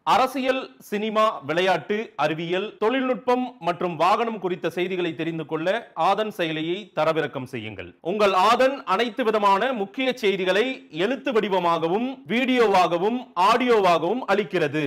அரசியல் சினிமா விளையாட்டு அறிவியல் தொழில்நுட்பம் மற்றும் வாகனம் குறித்த செய்திகளை தெரிந்து கொள்ள ஆதன் செயலியை தரவிறக்கம் செய்யுங்கள் உங்கள் ஆதன் அனைத்து விதமான முக்கிய செய்திகளை எழுத்து வடிவமாகவும் வீடியோவாகவும் ஆடியோவாகவும் அளிக்கிறது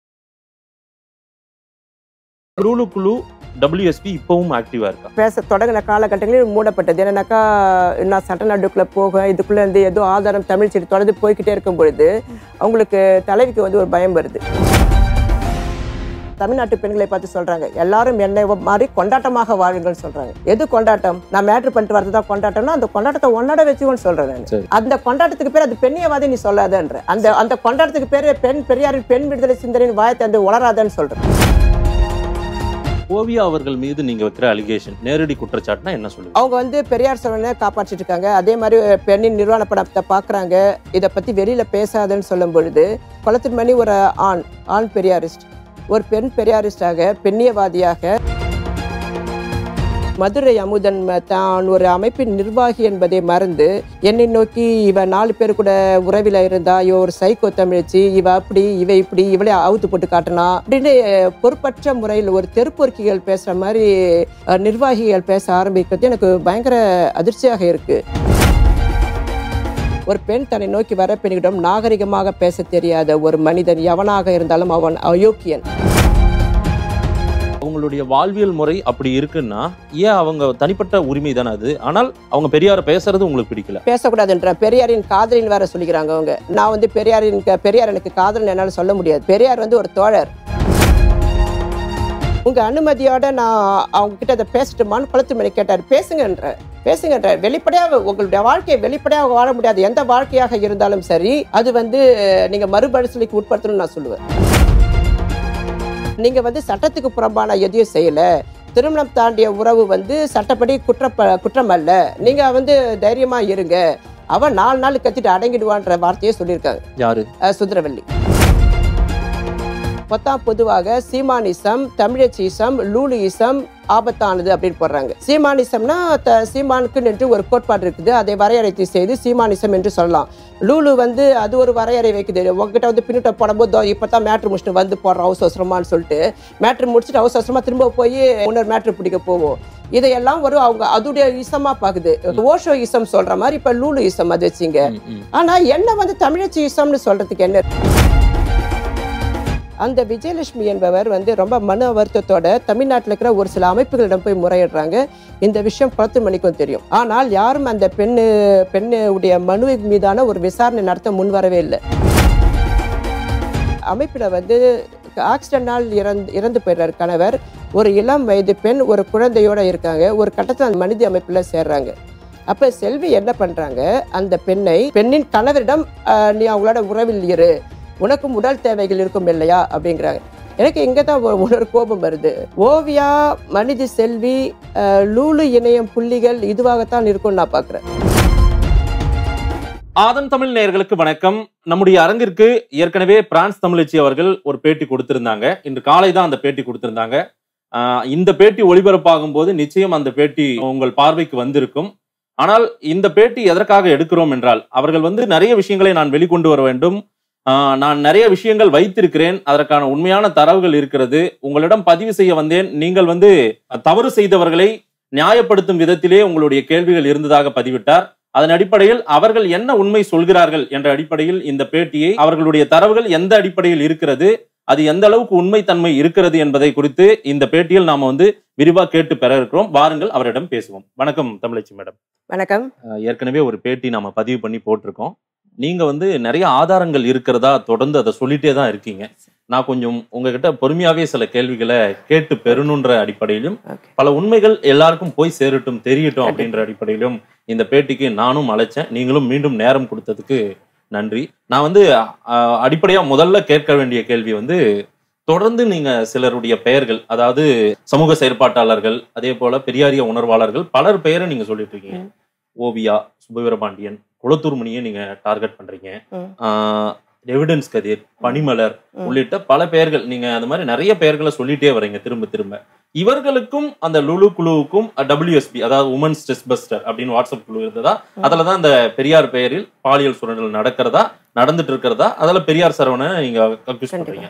குரூலு குழு டபிள்யூஎஸ்பி இப்பவும் ஆக்டிவா இருக்கா பேச தொடங்கின காலகட்டங்களில் மூடப்பட்டது என்னன்னாக்கா நான் சட்ட நடுக்குள்ளே போக இதுக்குள்ளே இருந்து ஏதோ ஆதாரம் தமிழ் செடி தொடர்ந்து போய்க்கிட்டே இருக்கும் பொழுது அவங்களுக்கு தலைவிக்கு வந்து ஒரு பயம் வருது தமிழ்நாட்டு பெண்களை பார்த்து சொல்றாங்க எல்லாரும் என்னை மாதிரி கொண்டாட்டமாக வாழுங்கள்னு சொல்றாங்க எது கொண்டாட்டம் நான் மேட்ரு பண்ணிட்டு வரது தான் கொண்டாட்டம்னா அந்த கொண்டாட்டத்தை ஒன்னட வச்சுக்கோன்னு சொல்றேன் நான் சரி. அந்த கொண்டாட்டத்துக்கு பேர் அது பெண்ணியவாதி நீ சொல்லாதன்ற அந்த அந்த கொண்டாட்டத்துக்கு பேர் பெண் பெரியாரின் பெண் விடுதலை சிந்தனையின் வாயத்தை அந்த உளராதன்னு சொல்றேன் ஓவியா அவர்கள் மீது நீங்க வைக்கிற அலிகேஷன் நேரடி குற்றச்சாட்டுனா என்ன சொல்லுங்க அவங்க வந்து பெரியார் சொல்றனை காப்பாற்றிட்டு இருக்காங்க அதே மாதிரி பெண்ணின் நிர்வாண படத்தை பார்க்குறாங்க இதை பற்றி வெளியில் பேசாதன்னு சொல்லும் பொழுது குளத்தின் மணி ஒரு ஆண் ஆண் பெரியாரிஸ்ட் ஒரு பெண் பெரியாரிஸ்டாக பெண்ணியவாதியாக மதுரை அமுதன் ம- தான் ஒரு அமைப்பின் நிர்வாகி என்பதை மறந்து என்னை நோக்கி இவ நாலு பேர் கூட உறவில் இருந்தா இவ ஒரு சைக்கோ தமிழச்சி இவ அப்படி இவ இப்படி இவளே அவுத்து போட்டு காட்டினா அப்படின்னு பொறுப்பற்ற முறையில் ஒரு தெருப்பொறுக்கிகள் பேசுற மாதிரி அஹ், நிர்வாகிகள் பேச ஆரம்பிக்கிறது எனக்கு பயங்கர அதிர்ச்சியாக இருக்கு ஒரு பெண் தன்னை நோக்கி வர பெண்ணிடம் நாகரிகமாக பேச தெரியாத ஒரு மனிதன் எவனாக இருந்தாலும் அவன் அயோக்கியன் அவங்களுடைய வாழ்வியல் முறை அப்படி இருக்குன்னா ஏன் அவங்க தனிப்பட்ட உரிமை தானே அது ஆனால் அவங்க பெரியார பேசுறது உங்களுக்கு பிடிக்கல பேசக்கூடாதுன்ற பெரியாரின் காதலின் வேற சொல்லிக்கிறாங்க அவங்க நான் வந்து பெரியாரின் க- பெரியார் எனக்கு காதலன் என்னால சொல்ல முடியாது பெரியார் வந்து ஒரு தோழர் உங்க அனுமதியோட நான் அவங்க கிட்ட அதை பேசட்டுமான்னு குளத்து மணி கேட்டார் பேசுங்கன்ற பேசுங்கன்ற வெளிப்படையாக உங்களுடைய வாழ்க்கையை வெளிப்படையாக வாழ முடியாது எந்த வாழ்க்கையாக இருந்தாலும் சரி அது வந்து நீங்க மறுபரிசீலனைக்கு உட்படுத்தணும்னு நான் சொல்லுவேன் நீங்க வந்து சட்டத்துக்கு புறம்பான எதையும் செய்யல திருமணம் தாண்டிய உறவு வந்து சட்டப்படி குற்ற குற்றம் அல்ல நீங்க வந்து தைரியமா இருங்க அவன் நாலு நாள் கத்திட்டு அடங்கிடுவான்ற வார்த்தையை சொல்லியிருக்காங்க யாரு அஹ், சுந்தரவல்லி மொத்தம் பொதுவாக சீமானிசம் தமிழச்சிசம் லூலியிசம் ஆபத்தானது அப்படின்னு போடுறாங்க சீமானிசம்னா த- சீமானுக்கு என்று ஒரு கோட்பாடு இருக்குது அதை வரையறைத்து செய்து சீமானிசம் என்று சொல்லலாம் லூலு வந்து அது ஒரு வரையறை வைக்குது உங்ககிட்ட வந்து பின்னிட்ட போடும்போது "தோ, இப்பதான் மேட்ரு முடிச்சுட்டு வந்து போடுறோம் அவசர அவசரமான்னு சொல்லிட்டு மேட்ரு முடிச்சுட்டு அவசர அவசரமா திரும்ப போய் இன்னொரு மேட்ரு பிடிக்க போவோம் இதையெல்லாம் ஒரு அவங்க அதுடைய இசமா பாக்குது ஓஷோ இசம் சொல்ற மாதிரி இப்ப லூலு இசம் அது வச்சுங்க ம், ம். ஆனா என்ன வந்து தமிழச்சி இசம்னு சொல்றதுக்கு என்ன அந்த விஜயலட்சுமி என்பவர் வந்து ரொம்ப மன வருத்தத்தோட தமிழ்நாட்டில் இருக்கிற ஒரு சில அமைப்புகளிடம் போய் முறையிடுறாங்க இந்த விஷயம் பத்து மணிக்கும் தெரியும் ஆனால் யாரும் அந்த பெண்ணு பெண்ணுடைய மனு மீதான ஒரு விசாரணை நடத்த முன்வரவே இல்லை அமைப்பில் வந்து ஆக்சிடென்டால் இறந்து இறந்து போயிடுறார் கணவர் ஒரு இளம் வயது பெண் ஒரு குழந்தையோட இருக்காங்க ஒரு கட்டத்தில் அந்த மனித அமைப்பில் சேர்றாங்க அப்ப செல்வி என்ன பண்றாங்க அந்த பெண்ணை பெண்ணின் கணவரிடம் "ஆஹ், நீ அவங்களோட உறவில் இரு உனக்கும் உடல் தேவைகள் இருக்கும் இல்லையா அப்படிங்கிறாங்க எனக்கு இங்கே தான் ஒரு ஒரு கோபம் வருது ஓவியா மனித செல்வி ஆஹ், லூலு இணையம் புள்ளிகள் இதுவாகத்தான் இருக்கும்னு நான் பார்க்குறேன் ஆதன் தமிழ் நேயர்களுக்கு வணக்கம் நம்முடைய அரங்கிற்கு ஏற்கனவே பிரான்ஸ் தமிழச்சி அவர்கள் ஒரு பேட்டி கொடுத்திருந்தாங்க இன்று காலை தான் அந்த பேட்டி கொடுத்திருந்தாங்க ஆஹ் இந்த பேட்டி ஒளிபரப்பாகும் போது நிச்சயம் அந்த பேட்டி உங்கள் பார்வைக்கு வந்திருக்கும் ஆனால் இந்த பேட்டி எதற்காக எடுக்கிறோம் என்றால் அவர்கள் வந்து நிறைய விஷயங்களை நான் வெளிக்கொண்டு வர வேண்டும் ஆஹ் நான் நிறைய விஷயங்கள் வைத்திருக்கிறேன் அதற்கான உண்மையான தரவுகள் இருக்கிறது உங்களிடம் பதிவு செய்ய வந்தேன் நீங்கள் வந்து தவறு செய்தவர்களை நியாயப்படுத்தும் விதத்திலே உங்களுடைய கேள்விகள் இருந்ததாக பதிவிட்டார் அதன் அடிப்படையில் அவர்கள் என்ன உண்மை சொல்கிறார்கள் என்ற அடிப்படையில் இந்த பேட்டியை அவர்களுடைய தரவுகள் எந்த அடிப்படையில் இருக்கிறது அது எந்த அளவுக்கு உண்மைத்தன்மை இருக்கிறது என்பதை குறித்து இந்த பேட்டியில் நாம வந்து விரிவா கேட்டு பெற இருக்கிறோம் வாருங்கள் அவரிடம் பேசுவோம் வணக்கம் தமிழச்சி மேடம் வணக்கம் அஹ் ஏற்கனவே ஒரு பேட்டி நாம பதிவு பண்ணி போட்டிருக்கோம் நீங்க வந்து நிறைய ஆதாரங்கள் இருக்கிறதா தொடர்ந்து அதை சொல்லிட்டே தான் இருக்கீங்க நான் கொஞ்சம் உங்ககிட்ட பொறுமையாவே சில கேள்விகளை கேட்டு பெறணுன்ற அடிப்படையிலும் Okay. பல உண்மைகள் எல்லாருக்கும் போய் சேரட்டும் தெரியட்டும் அப்படின்ற அடிப்படையிலும் இந்த பேட்டிக்கு நானும் அழைச்சேன் நீங்களும் மீண்டும் நேரம் கொடுத்ததுக்கு நன்றி நான் வந்து அஹ், அடிப்படையா முதல்ல கேட்க வேண்டிய கேள்வி வந்து தொடர்ந்து நீங்க சிலருடைய பெயர்கள் அதாவது சமூக செயற்பாட்டாளர்கள் அதே போல பெரியாரிய உணர்வாளர்கள் பலர் பெயரை நீங்க சொல்லிட்டு இருக்கீங்க ம். ஓவியா சுபவீரபாண்டியன் குளத்தூர்மணியை நீங்க டார்கெட் பண்றீங்க ம். ஆஹ், எவிடன்ஸ் கதிர் பனிமலர் ம். உள்ளிட்ட பல பெயர்கள் நீங்க அந்த மாதிரி நிறைய பெயர்களை சொல்லிட்டே வரீங்க திரும்ப திரும்ப இவர்களுக்கும் அந்த லுலு குழுவுக்கும் டபிள்யூஎஸ்பி அதாவது உமன்ஸ் ஸ்ட்ரெஸ் பஸ்டர் அப்படின்னு வாட்ஸ்அப் குழு இருந்ததா அதுலதான் அந்த பெரியார் பெயரில் பாலியல் சுரண்டல் நடக்கிறதா நடந்துட்டு இருக்கிறதா அதுல பெரியார் சரவணை நீங்க கன்ஃபியூஸ் கண்டிப்பா. பண்றீங்க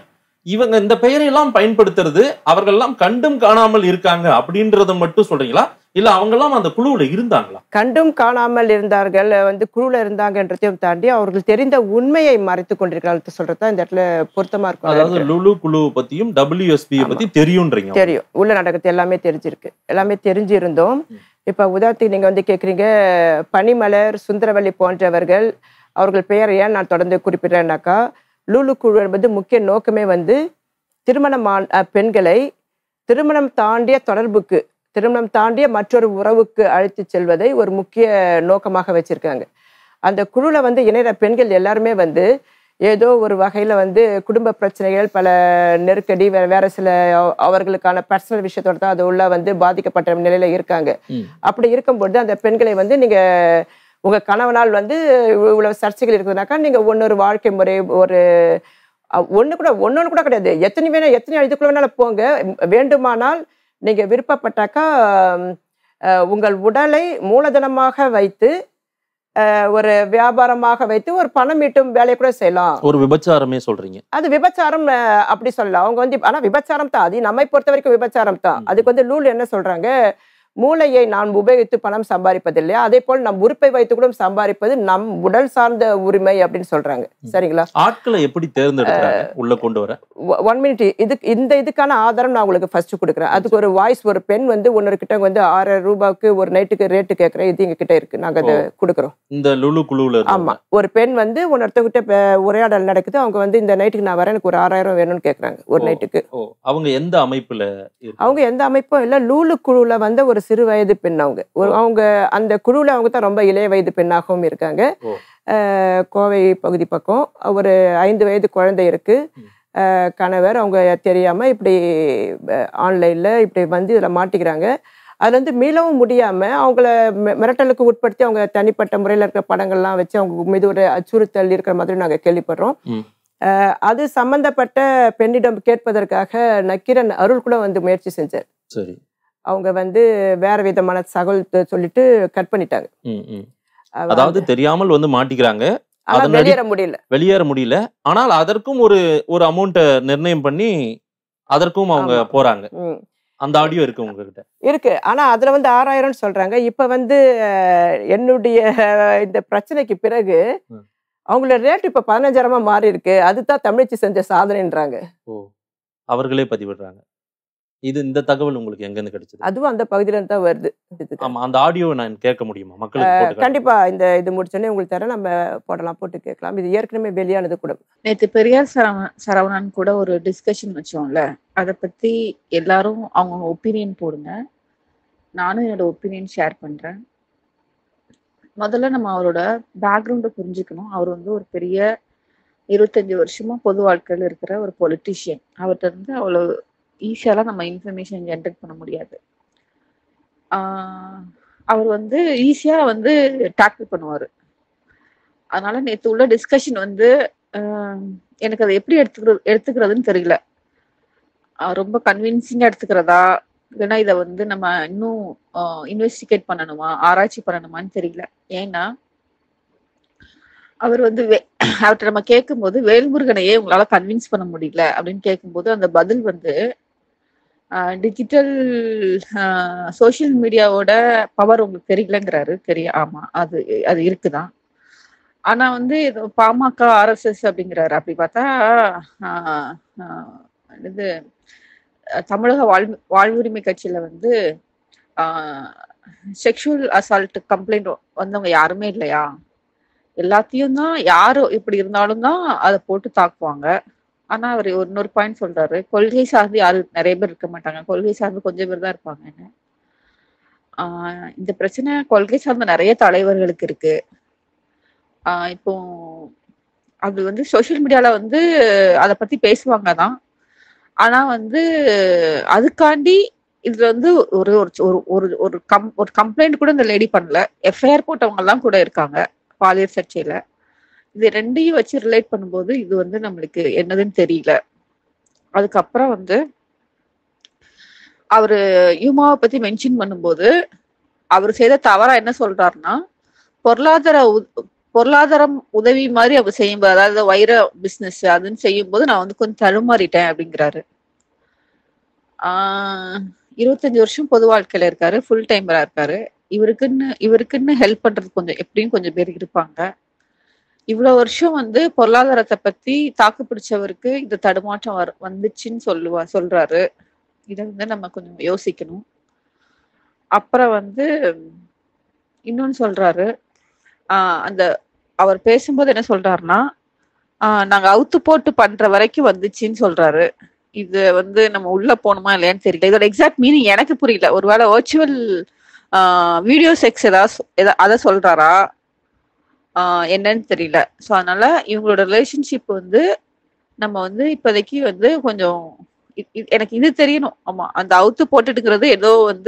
இவங்க இந்த பெயரை எல்லாம் பயன்படுத்துறது அவர்கள் எல்லாம் கண்டும் காணாமல் இருக்காங்க அப்படின்றத மட்டும் சொல்றீங்களா இல்ல அவங்க எல்லாம் அந்த குழுவுல இருந்தாங்களா கண்டும் காணாமல் இருந்தார்கள் வந்து குழுல இருந்தாங்கன்றதையும் தாண்டி அவர்கள் தெரிந்த உண்மையை மறைத்து கொண்டிருக்கிறார்கள் சொல்றதா இந்த இடத்துல பொருத்தமா அதாவது இருக்கும் லுலு குழுவை பத்தியும் டபிள்யூஎஸ்பி ஆமா. பத்தி தெரியும்ன்றீங்க தெரியும் உள்ள நடக்கிறது எல்லாமே தெரிஞ்சிருக்கு எல்லாமே தெரிஞ்சிருந்தோம் ம். இப்ப உதாரணத்துக்கு நீங்க வந்து கேக்குறீங்க பனிமலர் சுந்தரவல்லி போன்றவர்கள் அவர்கள் பெயரை ஏன் நான் தொடர்ந்து குறிப்பிடுறேன்னாக்கா லூலு குழு என்பது முக்கிய நோக்கமே வந்து திருமணமான அஹ், பெண்களை திருமணம் தாண்டிய தொடர்புக்கு திருமணம் தாண்டிய மற்றொரு உறவுக்கு அழைத்து செல்வதை ஒரு முக்கிய நோக்கமாக வச்சிருக்காங்க அந்த குழுல வந்து இணைற பெண்கள் எல்லாருமே வந்து ஏதோ ஒரு வகையில வந்து குடும்ப பிரச்சனைகள் பல நெருக்கடி வேற வேற சில அவ- அவர்களுக்கான பர்சனல் விஷயத்தோட தான் அது உள்ள வந்து பாதிக்கப்பட்ட நிலையில இருக்காங்க ம். அப்படி இருக்கும்பொழுது அந்த பெண்களை வந்து நீங்க உங்க கணவனால் வந்து இவ்வ- இவ்வளவு சர்ச்சைகள் இருக்குதுனாக்கா நீங்க ஒன்னொரு வாழ்க்கை முறை ஒரு அ- ஒண்ணு கூட ஒன்னொன்னு கூட கிடையாது எத்தனை வேணா எத்தனை இதுக்குள்ள வேணாலும் போங்க ம், வேண்டுமானால் நீங்க விருப்பப்பட்டாக்கா ம், அஹ், உங்கள் உடலை மூலதனமாக வைத்து அஹ், ஒரு வியாபாரமாக வைத்து ஒரு பணம் ஈட்டும் வேலையை கூட செய்யலாம் ஒரு விபச்சாரமே சொல்றீங்க அது விபச்சாரம் அஹ், அப்படி சொல்லலாம் அவங்க வந்து ஆனா விபச்சாரம் தான் அது நம்மை பொறுத்த வரைக்கும் விபச்சாரம் தான் ம். அதுக்கு வந்து லூல் என்ன சொல்றாங்க மூளையை நான் உபயோகித்து பணம் சம்பாதிப்பதில்லை அதே போல் நம் உறுப்பை வைத்து கூட சம்பாதிப்பது நம் உடல் சார்ந்த உரிமை அப்படின்னு சொல்றாங்க ம். சரிங்களா ஆட்களை எப்படி தேர்ந்தெடுக்கிறாங்க உள்ள கொண்டு வர ஒன் மினிட் இதுக்கு இந்த இதுக்கான ஆதாரம் நான் உங்களுக்கு ஃபர்ஸ்ட் கொடுக்குறேன் அதுக்கு ஒரு வாய்ஸ் ஒரு பெண் வந்து ஒன்னொரு கிட்ட வந்து ஆறாயிரம் ரூபாய்க்கு ஒரு நைட்டுக்கு ரேட்டு கேட்குறேன் இது எங்க கிட்ட இருக்கு நாங்க அதை கொடுக்குறோம் இந்த லுலு குழுவுல ஆமா இருந்தவங்க. ஒரு பெண் வந்து ஒன்னொருத்தவங்கிட்ட பே- உரையாடல் நடக்குது அவங்க வந்து இந்த நைட்டுக்கு நான் வரேன் எனக்கு ஒரு ஆறாயிரம் வேணும்னு கேக்குறாங்க ஒரு ஓ. நைட்டுக்கு ஓ அவங்க எந்த அமைப்புல இருக்கு? அவங்க எந்த அமைப்பும் இல்ல லூலு குழுல வந்த ஒரு சிறு வயது பெண் அவங்க ஒரு ஓ. அவங்க அந்த குழுல அவங்க தான் ரொம்ப இளைய வயது பெண்ணாகவும் இருக்காங்க ஓ. அஹ், கோவை பகுதி பக்கம் ஒரு ஐந்து வயது குழந்தை இருக்கு ம். அஹ், கணவர் அவங்க தெரியாம இப்படி ஆன்லைன்ல இப்படி வந்து இதுல மாட்டிக்கிறாங்க அதுல இருந்து மீளவும் முடியாம அவங்கள மி- மிரட்டலுக்கு உட்படுத்தி அவங்க தனிப்பட்ட முறையில் இருக்கிற படங்கள்லாம் வச்சு அவங்க மீது ஒரு அச்சுறுத்தல் இருக்கிற மாதிரி நாங்க கேள்விப்படுறோம் ம். அஹ், அது சம்பந்தப்பட்ட பெண்ணிடம் கேட்பதற்காக நக்கீரன் அருள் கூட வந்து முயற்சி செஞ்சார் சரி அவங்க வந்து வேற விதமான தகவல் த- சொல்லிட்டு கட் பண்ணிட்டாங்க ம், ம். அவ அதாவது வந்து- தெரியாமல் வந்து மாட்டிக்கிறாங்க ஆனா அதன் அடி- வெளியேற முடியல வெளியேற முடியல ஆனால் அதற்கும் ஒரு ஒரு அமௌண்ட்டை நிர்ணயம் பண்ணி அதற்கும் அவங்க ஆமா. போறாங்க ம். அந்த ஆடியோ இருக்கு உங்ககிட்ட இருக்கு ஆனா அதுல வந்து ஆறாயிரம்னு சொல்றாங்க இப்ப வந்து அஹ், என்னுடைய அஹ், இந்த பிரச்சனைக்கு பிறகு ம். அவங்களோட ரேட் இப்ப பதினஞ்சாயிரமா மாறி இருக்கு அதுதான் தமிழச்சி செஞ்ச சாதனைன்றாங்க ஓ அவர்களே பதிவிடுறாங்க இது இந்த தகவல் உங்களுக்கு எங்க இருந்து கிடைச்சது அதுவும் அந்த பகுதியில இருந்து தான் வருது இதுக்கு. ஆமா அந்த ஆடியோவை நான் கேட்க முடியுமா மக்களுக்கு போட்டு காட்டுங்க. கண்டிப்பா இந்த இது முடிச்சோடனே உங்களுக்கு தர நம்ம போடலாம் போட்டு கேட்கலாம் இது ஏற்கனவே வெளியானது கூட நேத்து பெரியார் சரவண சரவணன் கூட ஒரு டிஸ்கஷன் வச்சோம்ல அதை பத்தி எல்லாரும் அவங்க ஒப்பீனியன் போடுங்க நானும் என்னோட ஒப்பீனியன் ஷேர் பண்றேன் முதல்ல நம்ம அவரோட பேக்ரவுண்டை புரிஞ்சுக்கணும் அவர் வந்து ஒரு பெரிய இருபத்தஞ்சு வருஷமா பொது வாழ்க்கையில் இருக்கிற ஒரு பொலிட்டிஷியன் அவர்கிட்ட இருந்து அவ்வளவு ஈஸியாலாம் நம்ம இன்ஃபர்மேஷன் ஜென்ரேட் பண்ண முடியாது ஆஹ் அவர் வந்து ஈஸியா வந்து டேக்கிள் பண்ணுவாரு அதனால நேத்து உள்ள டிஸ்கஷன் வந்து ஆஹ் எனக்கு அதை எப்படி எடுத்துக்கிறது எடுத்துக்கிறதுன்னு தெரியல ஆஹ் ரொம்ப கன்வின்சிங்கா எடுத்துக்கிறதா இல்லைன்னா இதை வந்து நம்ம இன்னும் இன்வெஸ்டிகேட் பண்ணணுமா ஆராய்ச்சி பண்ணணுமான்னு தெரியல ஏன்னா அவர் வந்து வே- அவர்கிட்ட நம்ம கேட்கும்போது வேல்முருகனையே உங்களால கன்வின்ஸ் பண்ண முடியல அப்படின்னு கேட்கும்போது அந்த பதில் வந்து டிஜிட்டல் சோஷியல் மீடியாவோட பவர் உங்களுக்கு தெரியலங்கிறாரு தெரிய ஆமா அது அது இருக்குதான் ஆனா வந்து இது பாமக ஆர்எஸ்எஸ் அப்படிங்கிறாரு அப்படி பார்த்தா ஆஹ், ஆஹ், இது அஹ், தமிழக வாழ் வாழ்வுரிமை கட்சியில வந்து செக்ஷுவல் அசால்ட் கம்ப்ளைண்ட் வந்தவங்க யாருமே இல்லையா எல்லாத்தையும் தான் யாரு இப்படி இருந்தாலும் தான் அதை போட்டு தாக்குவாங்க ஆனா அவர் ஒரு இன்னொரு பாயிண்ட் சொல்றாரு கொள்கை சார்ந்து யாரும் நிறைய பேர் இருக்க மாட்டாங்க கொள்கை சார்ந்து கொஞ்சம் பேர் தான் இருப்பாங்கன்னு ஆஹ் இந்த பிரச்சனை கொள்கை சார்ந்த நிறைய தலைவர்களுக்கு இருக்கு ஆஹ் இப்போ அது வந்து சோஷியல் மீடியால வந்து அதை பத்தி பேசுவாங்க தான் ஆனா வந்து அதுக்காண்டி இதுல வந்து ஒரு ஒரு ஒரு ஒரு ஒரு கம் ஒரு கம்ப்ளைண்ட் கூட இந்த லேடி பண்ணல எஃப்ஐஆர் போட்டவங்க எல்லாம் கூட இருக்காங்க பாலியல் சர்ச்சையில இது ரெண்டையும் வச்சு ரிலேட் பண்ணும்போது இது வந்து நம்மளுக்கு என்னதுன்னு தெரியல அதுக்கப்புறம் வந்து அவரு யூமாவை பத்தி மென்ஷன் பண்ணும்போது அவர் செய்த தவறா என்ன சொல்றாருன்னா பொருளாதார உ- பொருளாதாரம் உதவி மாதிரி அவங்க செய்யும்போது அதாவது வைர பிசினஸ் அதுன்னு செய்யும்போது நான் வந்து கொஞ்சம் தடுமாறிட்டேன் அப்படிங்கிறாரு ஆஹ் இருபத்தஞ்சு வருஷம் பொது வாழ்க்கையில இருக்காரு ஃபுல் டைமரா இருக்காரு இவருக்குன்னு இவருக்குன்னு ஹெல்ப் பண்றது கொஞ்சம் எப்படியும் கொஞ்சம் பேர் இருப்பாங்க இவ்வளவு வருஷம் வந்து பொருளாதாரத்தை பத்தி தாக்கு பிடிச்சவருக்கு இந்த தடுமாற்றம் வர வந்துச்சுன்னு சொல்லுவா சொல்றாரு இதை வந்து நம்ம கொஞ்சம் யோசிக்கணும் அப்புறம் வந்து இன்னொன்னு சொல்றாரு ஆஹ் அந்த அவர் பேசும்போது என்ன சொல்றாருன்னா ஆஹ் நாங்க அவுத்து போட்டு பண்ற வரைக்கும் வந்துச்சுன்னு சொல்றாரு இது வந்து நம்ம உள்ள போகணுமா இல்லையான்னு தெரியல இதோட எக்ஸாக்ட் மீனிங் எனக்கு புரியல ஒருவேளை வர்ச்சுவல் வீடியோ செக்ஸ் ஏதாவது சொ- எதா- அதை சொல்றாரா ஆஹ் என்னன்னு தெரியல ஸோ அதனால இவங்களோட ரிலேஷன்ஷிப் வந்து நம்ம வந்து இப்போதைக்கு வந்து கொஞ்சம் இ- இ- எனக்கு இது தெரியணும் ஆமா அந்த அவுத்து போட்டுட்டுங்கிறது ஏதோ வந்து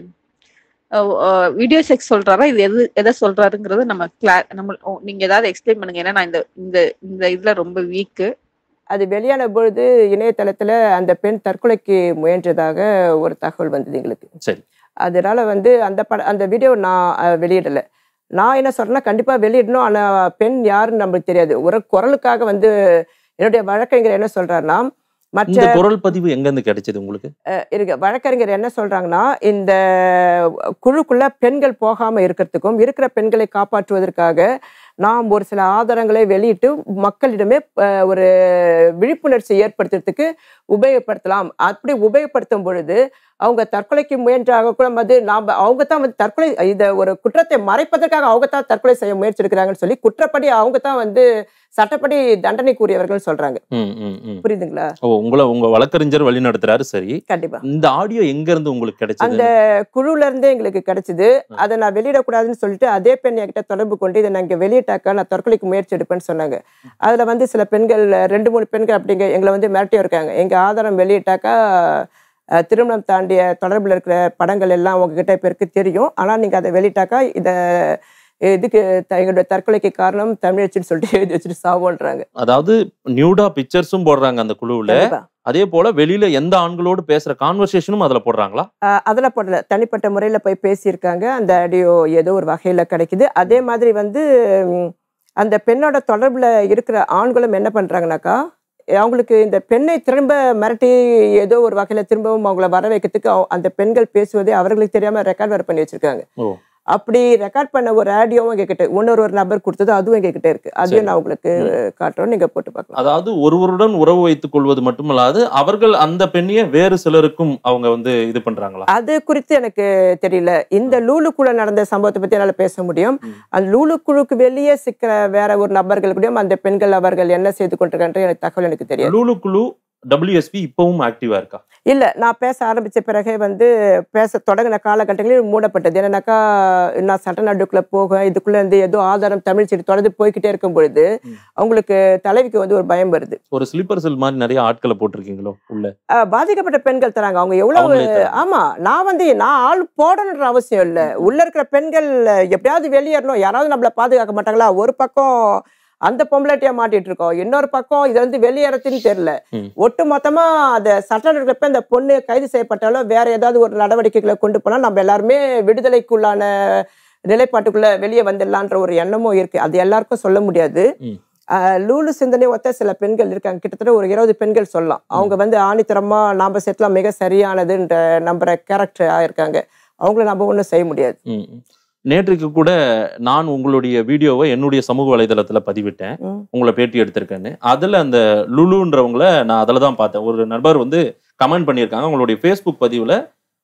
வீடியோ செக்ஸ் சொல்றாரா இது எது எதை சொல்றாருங்கிறது நம்ம கிளா நம்ம ஓ, நீங்க ஏதாவது எக்ஸ்பிளைன் பண்ணுங்க ஏன்னா நான் இந்த இந்த இந்த இதுல ரொம்ப வீக்கு அது வெளியான பொழுது இணையதளத்துல அந்த பெண் தற்கொலைக்கு முயன்றதாக ஒரு தகவல் வந்தது எங்களுக்கு சரி. அதனால வந்து அந்த பட அந்த வீடியோ நான் அஹ், வெளியிடல நான் என்ன சொல்றேன்னா கண்டிப்பா வெளியிடணும் ஆனா பெண் யாருன்னு நம்மளுக்கு தெரியாது ஒரு குரலுக்காக வந்து என்னுடைய வழக்கறிஞர் என்ன சொல்றாருன்னா மற்ற இந்த குரல் பதிவு எங்க இருந்து கிடைச்சது உங்களுக்கு இருக்கு வழக்கறிஞர் என்ன சொல்றாங்கன்னா இந்த குழுக்குள்ள பெண்கள் போகாம இருக்கிறதுக்கும் இருக்கிற பெண்களை காப்பாற்றுவதற்காக நாம் ஒரு சில ஆதாரங்களை வெளியிட்டு மக்களிடமே அஹ், ஒரு விழிப்புணர்ச்சி ஏற்படுத்துறதுக்கு உபயோகப்படுத்தலாம் அப்படி உபயோகப்படுத்தும் பொழுது அவங்க தற்கொலைக்கு முயன்றாக கூட வந்து நாம் அவங்க தான் வந்து தற்கொலை இதை ஒரு குற்றத்தை மறைப்பதற்காக அவங்க தான் தற்கொலை செய்ய முயற்சி எடுக்கிறாங்கன்னு சொல்லி குற்றப்படி அவங்க தான் வந்து சட்டப்படி தண்டனைக்குரியவர்கள் சொல்றாங்க ம், ம், ம். புரியுதுங்களா ஓ உங்களை உங்க வழக்கறிஞர் வழி நடத்துறாரு சரி கண்டிப்பா இந்த ஆடியோ எங்க இருந்து உங்களுக்கு கிடைச்சது அந்த குழுல இருந்தே எங்களுக்கு கிடைச்சது அதை நான் வெளியிடக்கூடாதுன்னு சொல்லிட்டு அதே பெண் என்கிட்ட தொடர்பு கொண்டு இதை நான் இங்க வெளியிட்டாக்கா நான் தற்கொலைக்கு முயற்சி எடுப்பேன்னு சொன்னாங்க அதுல வந்து சில பெண்கள் ரெண்டு மூணு பெண்கள் அப்படிங்க எங்களை வந்து மிரட்டியும் இருக்காங்க எங்க ஆதாரம் வெளியிட்டாக்கா அஹ், திருமணம் தாண்டிய தொடர்புல இருக்கிற படங்கள் எல்லாம் உங்ககிட்ட பேருக்கு தெரியும் ஆனா நீங்க அதை வெளியிட்டாக்கா இதை இதுக்கு த- எங்களுடைய தற்கொலைக்கு காரணம் தமிழச்சின்னு சொல்லிட்டு எழுதி வச்சுட்டு சாவோன்றாங்க அதாவது நியூடா பிக்சர்ஸும் போடுறாங்க அந்த குழுவுல கண்டிப்பா. அதே போல வெளியில எந்த ஆண்களோடு பேசுற கான்வர்சேஷனும் அதுல போடுறாங்களா ஆஹ் அதில் போடல தனிப்பட்ட முறையில் போய் பேசியிருக்காங்க அந்த ஆடியோ ஏதோ ஒரு வகையில் கிடைக்குது அதே மாதிரி வந்து ம், அந்த பெண்ணோட தொடர்பில் இருக்கிற ஆண்களும் என்ன பண்ணுறாங்கனாக்கா அவங்களுக்கு இந்த பெண்ணை திரும்ப மிரட்டி ஏதோ ஒரு வகையில் திரும்பவும் அவங்கள வர வைக்கிறதுக்கு அவ- அந்த பெண்கள் பேசுவதை அவர்களுக்கு தெரியாமல் ரெக்கார்ட் வேறு பண்ணி வச்சிருக்காங்க ஓ. அப்படி ரெக்கார்ட் பண்ண ஒரு ஆடியோவும் எங்ககிட்ட இன்னொரு ஒரு நபர் கொடுத்தது அதுவும் எங்ககிட்ட இருக்கு அதையும் சரி. நான் உங்களுக்கு காட்டுறோம் நீங்க போட்டு பார்க்கலாம் அதாவது ஒருவருடன் உறவு வைத்துக் கொள்வது மட்டுமல்லாது அவர்கள் அந்த பெண்ணையே வேறு சிலருக்கும் அவங்க வந்து இது பண்றாங்களா அது குறித்து எனக்கு தெரியல இந்த லூலுக்குள்ள நடந்த சம்பவத்தை பத்தி என்னால பேச முடியும் ம். அந்த லூலுக்குழுக்கு வெளியே சிக்கிற வேற ஒரு நபர்கள் கூடயும் அந்த பெண்கள் அவர்கள் என்ன செய்து கொண்டிருக்கான்ற எனக்கு தகவல் எனக்கு தெரியாது லூலு குழு டபிள்யூஎஸ்பி இப்பவும் ஆக்டிவா இருக்கா இல்ல நான் பேச ஆரம்பிச்ச பிறகே வந்து பேச தொடங்கின காலகட்டங்களில் மூடப்பட்டது என்னன்னாக்கா நான் சட்ட நடுக்குள்ள போக இதுக்குள்ள இருந்து ஏதோ ஆதாரம் தமிழ் செடி தொடர்ந்து போய்க்கிட்டே இருக்கும் பொழுது ம். அவங்களுக்கு தலைவிக்கு வந்து ஒரு பயம் வருது ஒரு ஸ்லீப்பர் செல் மாதிரி நிறைய ஆட்களை போட்டிருக்கீங்களோ உள்ள அஹ் பாதிக்கப்பட்ட பெண்கள் தராங்க அவங்க எவ்வளவு அவங்களே தராங்க. ஆமா நான் வந்து நான் ஆள் போடணுன்ற அவசியம் இல்ல உள்ள இருக்கிற பெண்கள் எப்படியாவது வெளியேறணும் யாராவது நம்மள பாதுகாக்க மாட்டாங்களா ஒரு பக்கம் அந்த பொம்பளாட்டியா மாட்டிட்டு இருக்கோம் இன்னொரு பக்கம் இது வந்து வெளியேறதுன்னு தெரியல ம். ஒட்டு மொத்தமா அந்த சட்டம் இருக்கிறப்ப இந்த பொண்ணு கைது செய்யப்பட்டாலோ வேற ஏதாவது ஒரு நடவடிக்கைகளை கொண்டு போனா நம்ம எல்லாருமே விடுதலைக்குள்ளான நிலைப்பாட்டுக்குள்ள வெளியே வந்துடலான்ற ஒரு எண்ணமும் இருக்கு அது எல்லாருக்கும் சொல்ல முடியாது ம். ஆஹ் லூலு சிந்தனை ஒத்த சில பெண்கள் இருக்காங்க கிட்டத்தட்ட ஒரு இருபது பெண்கள் சொல்லலாம் அவங்க வந்து ஆணித்தரமா நாம செட்லாம் மிக சரியானதுன்ற நம்புற கேரக்டரா இருக்காங்க அவங்கள நம்ம ஒன்றும் செய்ய முடியாது ம், ம். நேற்றுக்கு கூட நான் உங்களுடைய வீடியோவை என்னுடைய சமூக வலைதளத்துல பதிவிட்டேன் ம். உங்களை பேட்டி எடுத்திருக்கேன்னு அதுல அந்த லுலுன்றவங்கள நான் அதுல தான் பார்த்தேன் ஒரு நண்பர் வந்து கமெண்ட் பண்ணியிருக்காங்க உங்களுடைய ஃபேஸ்புக் பதிவுல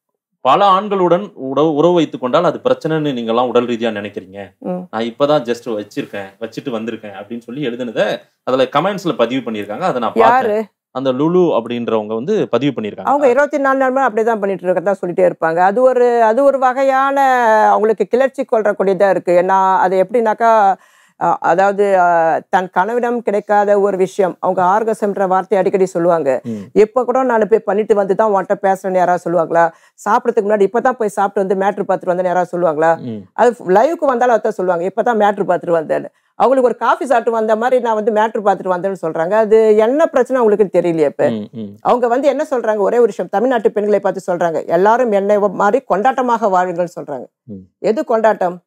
பல ஆண்களுடன் உறவு உறவு வைத்துக் கொண்டால் அது பிரச்சனைன்னு நீங்க எல்லாம் உடல் ரீதியா நினைக்கிறீங்க ம். நான் இப்பதான் ஜஸ்ட் வச்சிருக்கேன் வச்சுட்டு வந்திருக்கேன் அப்படின்னு சொல்லி எழுதுனத அதுல கமெண்ட்ஸ்ல பதிவு பண்ணியிருக்காங்க அதை நான் பார்த்தேன் யாரு அந்த லுலு அப்படின்றவங்க வந்து பதிவு அவங்க பண்ணியிருக்காங்க இருபத்தி நாலு நாள் அப்படிதான் பண்ணிட்டு இருக்கறதா சொல்லிட்டே இருப்பாங்க அது ஒரு அது ஒரு வகையான அவங்களுக்கு கிளர்ச்சி கொள்றக்கூடியதா இருக்கு நான் அது எப்படின்னாக்கா அஹ், அதாவது அஹ், தன் கணவனிடம் கிடைக்காத ஒரு விஷயம் அவங்க ஆர்கசம்ன்ற வார்த்தை அடிக்கடி சொல்லுவாங்க ம். இப்ப கூட நான் போய் பண்ணிட்டு வந்து தான் உன்கிட்ட பேசுறேன்னு யாராவது சொல்லுவாங்களா சாப்பிடறதுக்கு முன்னாடி இப்பதான் போய் சாப்பிட்டு வந்து மேட்ரு பார்த்துட்டு வந்தேன்னு யாராவது சொல்லுவாங்களா ம். அது லைவுக்கு வந்தாலும் அதான் சொல்லுவாங்க இப்பதான் மேட்ரு பார்த்துட்டு வந்தேன்னு அவங்களுக்கு ஒரு காஃபி சாப்பிட்டு வந்த மாதிரி நான் வந்து மேட்ரு பார்த்துட்டு வந்தேன்னு சொல்றாங்க அது என்ன பிரச்சனை அவங்களுக்கு தெரியலையே இப்ப ம், ம். அவங்க வந்து என்ன சொல்றாங்க ஒரே ஒரு விஷயம் தமிழ்நாட்டு பெண்களை பார்த்து சொல்றாங்க எல்லாரும் என்னை மாதிரி கொண்டாட்டமாக வாழுங்கள்னு சொல்றாங்க ம். எது கொண்டாட்டம்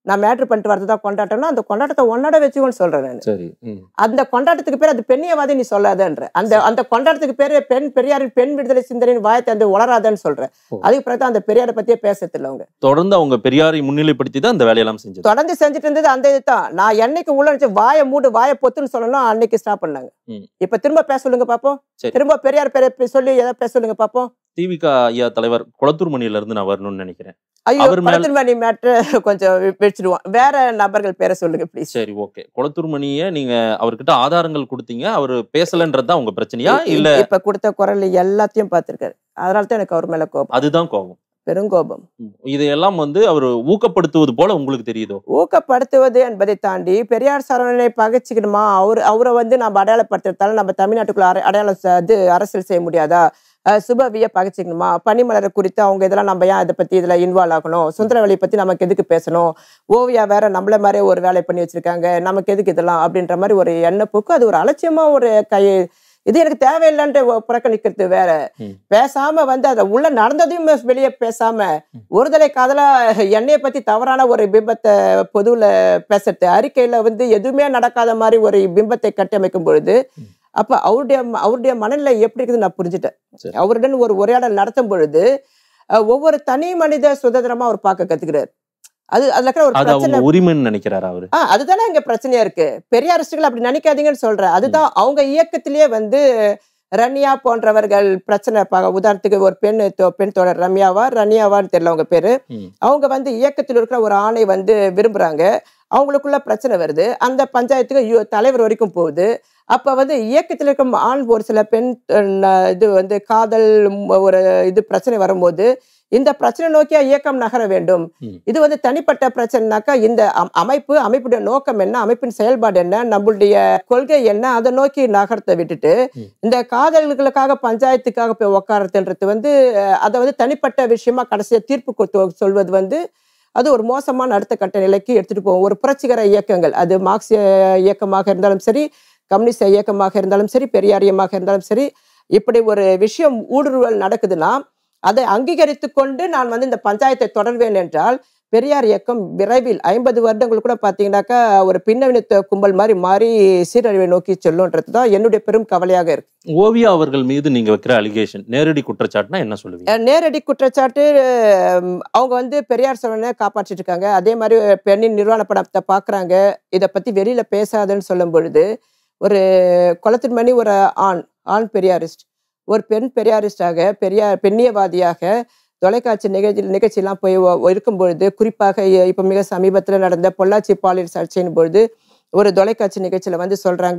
நான் மேட்ரு பண்ணிட்டு வரதுதான் கொண்டாட்டம்னா அந்த கொண்டாட்டத்தை ஒன்னோட வச்சுக்கோன்னு சொல்றேன் நான் சரி ம். அந்த கொண்டாட்டத்துக்கு பேர் அது பெண்ணியவாதி நீ சொல்லாதன்ற அந்த அந்த கொண்டாட்டத்துக்கு பேரு பெண் பெரியாரின் பெண் விடுதலை சிந்தனையின் வாயத்தை அந்த உளராதன்னு சொல்றேன் ஓ. அதுக்கு பிறகு தான் அந்த பெரியாரை பத்தியே பேசறது இல்ல அவங்க தொடர்ந்து அவங்க பெரியாரை முன்னிலைப்படுத்தி தான் இந்த வேலையெல்லாம் செஞ்சது தொடர்ந்து செஞ்சுட்டு இருந்தது அந்த இதுதான் நான் என்னைக்கு உள்ள நினைச்சு வாயை மூடு வாயை பொத்துன்னு சொல்லணும் அன்னைக்கு ஸ்டாப் பண்ணாங்க ம். இப்ப திரும்ப பேச சொல்லுங்க பாப்போம் சரி. திரும்ப பெரியார் பேரை சொல்லி ஏதாவது பேச சொல்லுங்க பாப்போம் திவிக ஐயா தலைவர் குளத்தூர் மணியில இருந்து நான் வரணும்னு நினைக்கிறேன் ஐயோ அவர் மேல- படத்தின் மணி மேட்ரு கொஞ்சம் வி- வச்சிடுவோம் வேற நபர்கள் பேரை சொல்லுங்க ப்ளீஸ் சரி ஓகே குளத்தூர் மணியை நீங்க அவர்கிட்ட ஆதாரங்கள் கொடுத்தீங்க அவர் பேசலன்றது தான் உங்க பிரச்சனையா இல்ல இப்ப கொடுத்த குரல் எல்லாத்தையும் பார்த்திருக்காரு அதனால தான் எனக்கு அவர் மேல கோபம் அதுதான் கோபம் பெருங்கோபம் இதையெல்லாம் வந்து அவர் ஊக்கப்படுத்துவது போல உங்களுக்கு தெரியுதோ ஊக்கப்படுத்துவது என்பதை தாண்டி பெரியார் சரவணனை பகைச்சிக்கணுமா அவர் அவரை வந்து நம்ம அடையாளப்படுத்துறதால நம்ம தமிழ்நாட்டுக்குள்ள அரை- அடையாளம் ச- இது அரசியல் செய்ய முடியாதா அஹ் சுபவிய பகைச்சிக்கணுமா பனிமலரை குறித்து அவங்க இதெல்லாம் நம்ம ஏன் இதை பத்தி இதுல இன்வால்வ் ஆகணும் சுந்தரவழி பத்தி நமக்கு எதுக்கு பேசணும் ஓவியா வேற நம்மள மாதிரியே ஒரு வேலை பண்ணி வச்சிருக்காங்க நமக்கு எதுக்கு இதெல்லாம் அப்படின்ற மாதிரி ஒரு எண்ணப்போக்கு அது ஒரு அலட்சியமா ஒரு கை இது எனக்கு தேவையில்லைன்ற புறக்கணிக்கிறது வேற ம். பேசாம வந்து அதை உள்ள நடந்ததையும் வெளியே பேசாம ஒருதலை காதலா என்னைய பத்தி தவறான ஒரு பிம்பத்தை பொதுவுல பேசுறது அறிக்கையில வந்து எதுவுமே நடக்காத மாதிரி ஒரு பிம்பத்தை கட்டமைக்கும் பொழுது அப்ப அவருடைய அவருடைய மனநிலை எப்படி இருக்குதுன்னு நான் புரிஞ்சுட்டேன் சரி. அவருடன் ஒரு உரையாடல் நடத்தும் பொழுது அஹ், ஒவ்வொரு தனி மனித சுதந்திரமா அவர் பார்க்க கத்துக்கிறார் அது அதுல இருக்கிற ஒரு அது பிரச்சனை அவங்க உரிமைன்னு நினைக்கிறாரு அவரு ஆ அதுதானே இங்க பிரச்சனையா இருக்கு பெரியாரிஸ்டுகள் அப்படி நினைக்காதீங்கன்னு சொல்றேன் அதுதான் அவங்க இயக்கத்திலேயே வந்து ரன்யா போன்றவர்கள் பிரச்சனை பா- உதாரணத்துக்கு ஒரு பெண் தோ- பெண் தோழர் ரம்யாவா ரன்யாவான்னு தெரியல அவங்க பேரு ம். அவங்க வந்து இயக்கத்தில் இருக்கிற ஒரு ஆணை வந்து விரும்புறாங்க அவங்களுக்குள்ள பிரச்சனை வருது அந்த பஞ்சாயத்துக்கு யு- தலைவர் வரைக்கும் போகுது அப்ப வந்து இயக்கத்தில் இருக்கும் ஆண் ஒரு சில பெண் அஹ், இது வந்து காதல் ம், ஒரு இது பிரச்சனை வரும்போது இந்த பிரச்சனை நோக்கியா இயக்கம் நகர வேண்டும் ம். இது வந்து தனிப்பட்ட பிரச்சனைனாக்கா இந்த அம்- அமைப்பு அமைப்புடைய நோக்கம் என்ன அமைப்பின் செயல்பாடு என்ன நம்மளுடைய கொள்கை என்ன அதை நோக்கி நகரத்தை விட்டுட்டு ம். இந்த காதல்களுக்காக பஞ்சாயத்துக்காக போய் உட்காரத்துன்றது வந்து அஹ், அதை வந்து தனிப்பட்ட விஷயமா கடைசியா தீர்ப்பு கொடுத்து சொல்வது வந்து அது ஒரு மோசமான அடுத்த கட்ட நிலைக்கு எடுத்துட்டு போகும் ஒரு புரட்சிகர இயக்கங்கள் அது மார்க்சிய இயக்கமாக இருந்தாலும் சரி கம்யூனிஸ்ட் இயக்கமாக இருந்தாலும் சரி பெரியார் இயக்கமாக இருந்தாலும் சரி இப்படி ஒரு விஷயம் ஊடுருவல் நடக்குதுன்னா அதை அங்கீகரித்து கொண்டு நான் வந்து இந்த பஞ்சாயத்தை தொடர்வேன் என்றால் பெரியார் இயக்கம் விரைவில் ஐம்பது வருடங்கள் கூட பார்த்தீங்கன்னாக்கா ஒரு பின்னணித்த கும்பல் மாதிரி மாறி சீரழிவை நோக்கி செல்லுன்றது தான் என்னுடைய பெரும் கவலையாக இருக்கு ஓவியா அவர்கள் மீது நீங்க வைக்கிற அலிகேஷன் நேரடி குற்றச்சாட்டுனா என்ன சொல்லுவீங்க அஹ் நேரடி குற்றச்சாட்டு அஹ் அவங்க வந்து பெரியார் சரவணனை காப்பாற்றிட்டு இருக்காங்க அதே மாதிரி பெண்ணின் நிர்வாண படத்தை பார்க்குறாங்க இதை பற்றி வெளியில் பேசாதுன்னு சொல்லும் பொழுது ஒரு குளத்தின் மணி ஒரு ஆண் ஆண் பெரியாரிஸ்ட் ஒரு பெண் பெரியாரிஸ்டாக பெரியார் பெண்ணியவாதியாக தொலைக்காட்சி நிகழ்ச்சி நிகழ்ச்சியெல்லாம் போய் ஒ- இருக்கும் பொழுது குறிப்பாக இ- இப்போ மிக சமீபத்தில் நடந்த பொள்ளாச்சி பாலியல் சர்ச்சையின் பொழுது ஒரு தொலைக்காட்சி நிகழ்ச்சியில் வந்து சொல்கிறாங்க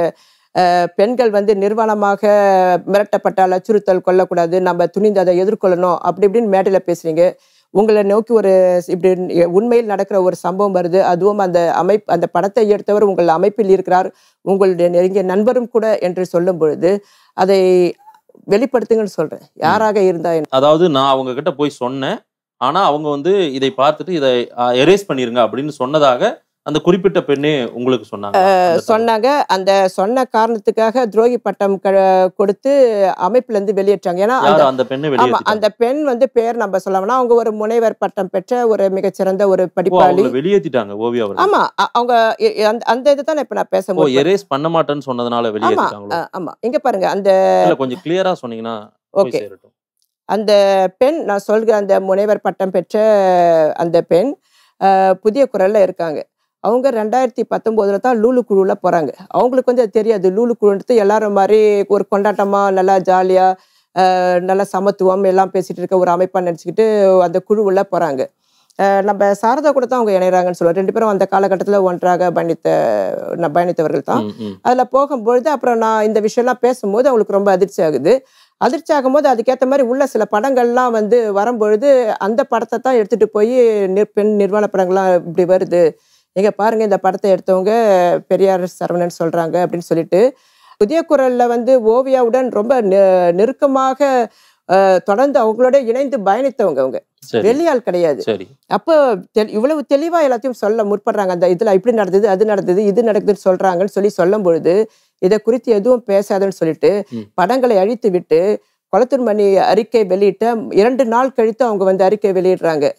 பெண்கள் வந்து நிர்வாணமாக மிரட்டப்பட்டால் அச்சுறுத்தல் கொள்ளக்கூடாது நம்ம துணிந்து அதை எதிர்கொள்ளணும் அப்படி இப்படின்னு மேடையில் பேசுறீங்க உங்களை நோக்கி ஒரு இப்படி உண்மையில் நடக்கிற ஒரு சம்பவம் வருது அதுவும் அந்த அமைப் அந்த படத்தை எடுத்தவர் உங்கள் அமைப்பில் இருக்கிறார் உங்களுடைய நெருங்கிய நண்பரும் கூட என்று சொல்லும் பொழுது அதை வெளிப்படுத்துங்கன்னு சொல்றேன் யாராக இருந்தா என்ன? அதாவது நான் அவங்க கிட்ட போய் சொன்னேன் ஆனா அவங்க வந்து இதை பார்த்துட்டு இதை எரேஸ் பண்ணிருங்க அப்படின்னு சொன்னதாக அந்த குறிப்பிட்ட பெண்ணே உங்களுக்கு சொன்னாங்க அந்த தகவல். சொன்னாங்க அந்த சொன்ன காரணத்துக்காக துரோகி பட்டம் க- கொடுத்து அமைப்புல இருந்து வெளியேற்றாங்க ஏன்னா அந்த யார் அந்த பெண்ணை ஆமா வெளியே அந்த பெண் வந்து பேர் நம்ம சொல்லணும்னா அவங்க ஒரு முனைவர் பட்டம் பெற்ற ஒரு மிகச்சிறந்த ஒரு படிப்பாளி வெளியேத்திட்டாங்க ஓவியா அவர்கள் ஆமா அ- அவங்க இ- இ- அந்த அந்த இதுதான் இப்ப நான் பேச ஓ முடியும் எரேஸ் பண்ண மாட்டேன்னு சொன்னதுனால வெளியேற்றிட்டாங்களோ ஆமா இங்க பாருங்க அந்த இல்ல கொஞ்சம் கிளியரா சொன்னீங்கன்னா போய் ஓகே சேரட்டும் அந்த பெண் நான் சொல்கிற அந்த முனைவர் பட்டம் பெற்ற அந்த பெண் அஹ், புதிய குரல்ல இருக்காங்க அவங்க ரெண்டாயிரத்தி பத்தொம்போதுல தான் லூலு குழுவில் போகிறாங்க அவங்களுக்கு வந்து அது தெரியாது லூலு குழுன்றது எல்லாரும் மாதிரி ஒரு கொண்டாட்டமாக நல்லா ஜாலியாக நல்லா சமத்துவம் எல்லாம் பேசிட்டு இருக்க ஒரு அமைப்பாக நினச்சிக்கிட்டு அந்த குழுவுள்ள போகிறாங்க நம்ம சாரதா கூட தான் அவங்க இணையறாங்கன்னு சொல்லுவோம் ரெண்டு பேரும் அந்த காலகட்டத்தில் ஒன்றாக பயணித்த ந- பயணித்தவர்கள் தான் ம், ம். அதில் போகும்பொழுது அப்புறம் நான் இந்த விஷயம்லாம் பேசும்போது அவங்களுக்கு ரொம்ப அதிர்ச்சி ஆகுது அதிர்ச்சி ஆகும்போது அதுக்கேற்ற மாதிரி உள்ள சில படங்கள்லாம் வந்து வரும்பொழுது அந்த படத்தை தான் எடுத்துட்டு போய் நிர் பெண் நிர்வாண படங்கள்லாம் இப்படி வருது எங்க பாருங்க இந்த படத்தை எடுத்தவங்க பெரியார் சரவணன் சொல்றாங்க அப்படின்னு சொல்லிட்டு புதிய குரல்ல வந்து ஓவியாவுடன் ரொம்ப நெ- நெருக்கமாக அஹ், தொடர்ந்து அவங்களோட இணைந்து பயணித்தவங்க அவங்க சரி வெளியாள் கிடையாது சரி அப்போ தெ- இவ்வளவு தெளிவா எல்லாத்தையும் சொல்ல முற்படுறாங்க அந்த இதுல இப்படி நடந்தது அது நடந்தது இது நடக்குதுன்னு சொல்றாங்கன்னு சொல்லி சொல்லும் பொழுது இதை குறித்து எதுவும் பேசாதுன்னு சொல்லிட்டு ம். படங்களை அழித்து விட்டு குளத்தூர் மணி அறிக்கை வெளியிட்ட இரண்டு நாள் கழித்து அவங்க வந்து அறிக்கை வெளியிடுறாங்க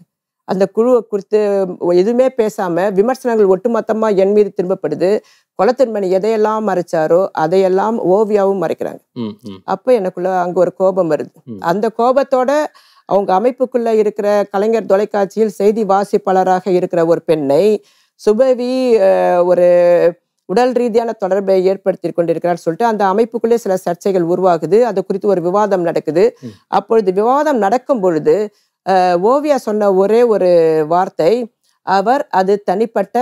அந்த குழுவை குறித்து எதுவுமே பேசாம விமர்சனங்கள் ஒட்டுமொத்தமா என் மீது திரும்பப்படுது குளத்தின்மணி எதையெல்லாம் மறைச்சாரோ அதையெல்லாம் ஓவியாவும் மறைக்கிறாங்க ம், ம், அப்ப எனக்குள்ள அங்க ஒரு கோபம் வருது ம். அந்த கோபத்தோட அவங்க அமைப்புக்குள்ள இருக்கிற கலைஞர் தொலைக்காட்சியில் செய்தி வாசிப்பாளராக இருக்கிற ஒரு பெண்ணை சுபவி அஹ், ஒரு உடல் ரீதியான தொடர்பை ஏற்படுத்தி கொண்டிருக்கிறார் சொல்லிட்டு அந்த அமைப்புக்குள்ளே சில சர்ச்சைகள் உருவாகுது அது குறித்து ஒரு விவாதம் நடக்குது ம். அப்பொழுது விவாதம் நடக்கும் பொழுது அஹ், ஓவியா சொன்ன ஒரே ஒரு வார்த்தை அவர் அது தனிப்பட்ட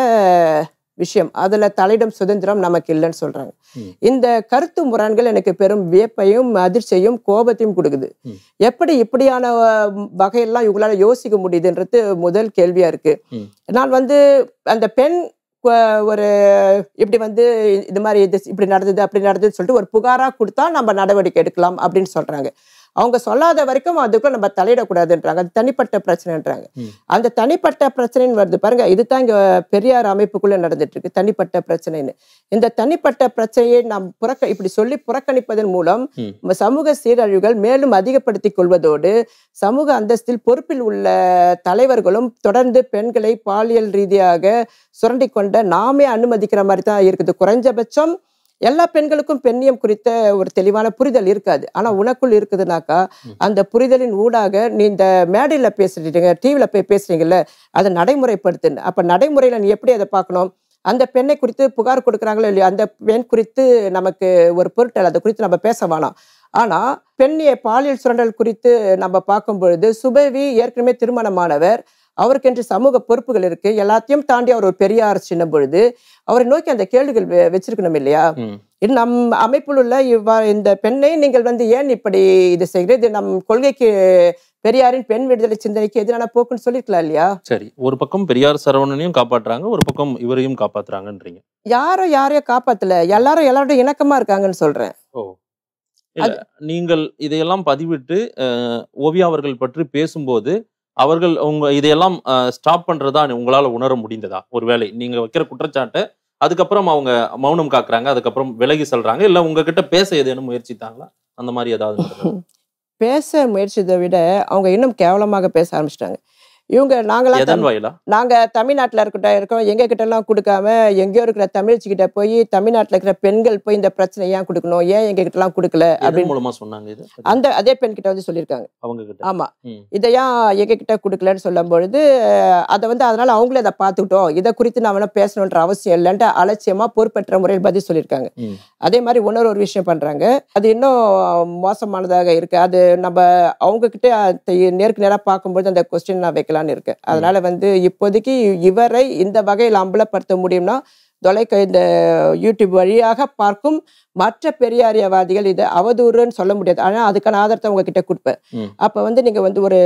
விஷயம் அதுல தலையிடும் சுதந்திரம் நமக்கு இல்லைன்னு சொல்றாங்க ம். இந்த கருத்து முரண்கள் எனக்கு பெரும் வியப்பையும் அதிர்ச்சியையும் கோபத்தையும் கொடுக்குது ம். எப்படி இப்படியான அஹ், வகையெல்லாம் இவங்களால யோசிக்க முடியுதுன்றது முதல் கேள்வியா இருக்கு ம். நான் வந்து அந்த பெண் அஹ், ஒரு இப்படி வந்து இது மாதிரி இது இப்படி நடந்தது அப்படி நடந்ததுன்னு சொல்லிட்டு ஒரு புகாரா கொடுத்தா நம்ம நடவடிக்கை எடுக்கலாம் அப்படின்னு சொல்றாங்க அவங்க சொல்லாத வரைக்கும் அதுக்குள்ள நம்ம தலையிடக்கூடாதுன்றாங்க அது தனிப்பட்ட பிரச்சனைன்றாங்க ம். அந்த தனிப்பட்ட பிரச்சனைன்னு வருது பாருங்க இதுதான் இங்க பெரியார் அமைப்புக்குள்ள நடந்துட்டு இருக்கு தனிப்பட்ட பிரச்சனைன்னு இந்த தனிப்பட்ட பிரச்சனையை நாம் புறக்க இப்படி சொல்லி புறக்கணிப்பதன் மூலம் ம். நம்ம சமூக சீரழிவுகள் மேலும் அதிகப்படுத்திக் கொள்வதோடு சமூக அந்தஸ்தில் பொறுப்பில் உள்ள தலைவர்களும் தொடர்ந்து பெண்களை பாலியல் ரீதியாக சுரண்டி கொண்ட நாமே அனுமதிக்கிற மாதிரி தான் இருக்குது குறைஞ்சபட்சம் எல்லா பெண்களுக்கும் பெண்ணியம் குறித்த ஒரு தெளிவான புரிதல் இருக்காது ஆனா உனக்குள் இருக்குதுனாக்கா அந்த புரிதலின் ஊடாக நீ இந்த மேடையில பேசுறீங்க டிவியில போய் பேசுறீங்கல்ல அதை நடைமுறைப்படுத்துன்னு அப்ப நடைமுறையில நீ எப்படி அதை பார்க்கணும் அந்த பெண்ணை குறித்து புகார் கொடுக்குறாங்களோ இல்லையோ அந்த பெண் குறித்து நமக்கு ஒரு பொருட்டல் அதை குறித்து நம்ம பேச வேணாம் ஆனா பெண்ணிய பாலியல் சுரண்டல் குறித்து நம்ம பார்க்கும் பொழுது சுபவி ஏற்கனவே திருமணமானவர் அவருக்கென்று சமூக பொறுப்புகள் இருக்கு எல்லாத்தையும் தாண்டி அவர் ஒரு பெரியார் சின்ன பொழுது அவரை நோக்கி அந்த கேள்விகள் வெ- வச்சிருக்கணும் இல்லையா ம். இது நம் அமைப்பில் உள்ள இவ்வா இந்த பெண்ணை நீங்கள் வந்து ஏன் இப்படி இது செய்கிறது இது நம் கொள்கைக்கு பெரியாரின் பெண் விடுதலை சிந்தனைக்கு எதிரான போக்குன்னு சொல்லிருக்கலாம் இல்லையா சரி ஒரு பக்கம் பெரியார் சரவணனையும் காப்பாற்றுறாங்க ஒரு பக்கம் இவரையும் காப்பாத்துறாங்கன்றீங்க யாரும் யாரையும் காப்பாத்தல எல்லாரும் எல்லாரோட இணக்கமா இருக்காங்கன்னு சொல்றேன் ஓ இல்ல நீங்கள் இதையெல்லாம் பதிவிட்டு அஹ், ஓவியா அவர்கள் பற்றி பேசும்போது அவர்கள் உங்க இதையெல்லாம் ஸ்டாப் பண்றதா உங்களால உணர முடிந்ததா ஒருவேளை நீங்க வைக்கிற குற்றச்சாட்டை அதுக்கப்புறம் அவங்க மௌனம் காக்குறாங்க அதுக்கப்புறம் விலகி செல்றாங்க இல்ல உங்ககிட்ட பேச ஏதேனும் முயற்சித்தாங்களா அந்த மாதிரி ஏதாவது நடந்ததா? பேச முயற்சித்தை விட அவங்க இன்னும் கேவலமாக பேச ஆரம்பிச்சிட்டாங்க இவங்க நாங்களாம் எதன் தமிழ்- வாயிலா நாங்க தமிழ்நாட்டுல இருக்கிட்ட இருக்கோம் எங்க கிட்ட எல்லாம் கொடுக்காம எங்கேயோ இருக்கிற தமிழ்ச்சி கிட்ட போய் தமிழ்நாட்டுல இருக்கிற பெண்கள் போய் இந்த பிரச்சனை ஏன் கொடுக்கணும் ஏன் எங்க கிட்ட எல்லாம் கொடுக்கல எதன் அப்படின்னு மூலமா சொன்னாங்க இது அந்த அதே பெண் கிட்ட வந்து சொல்லியிருக்காங்க அவங்க கிட்ட ஆமா ம். இதையா எங்க கிட்ட கொடுக்கலன்னு சொல்லும் பொழுது அஹ், அதை வந்து அதனால அவங்களே அதை பார்த்துக்கிட்டோம் இதை குறித்து நான் வேணா பேசணுன்ற அவசியம் இல்லைன்ட்டு அலட்சியமா பொறுப்பற்ற முறையில் பதில் சொல்லியிருக்காங்க ம். அதே மாதிரி இன்னொரு ஒரு விஷயம் பண்றாங்க அது இன்னும் மோசமானதாக இருக்கு அது நம்ம அவங்க கிட்ட அது நேருக்கு நேரா பார்க்கும்போது அந்த கொஸ்டின் நான் வைக்கலான்னு இருக்கேன் அதனால வந்து இப்போதைக்கு இவரை இந்த வகையில் அம்பலப்படுத்த முடியும்னா தொலைக்க இந்த யூடியூப் வழியாக பார்க்கும் மற்ற பெரியாரியவாதிகள் இதை அவதூறுன்னு சொல்ல முடியாது ஆனால் அதுக்கான ஆதாரத்தை உங்ககிட்ட கொடுப்பேன் ம். அப்போ வந்து நீங்கள் வந்து ஒரு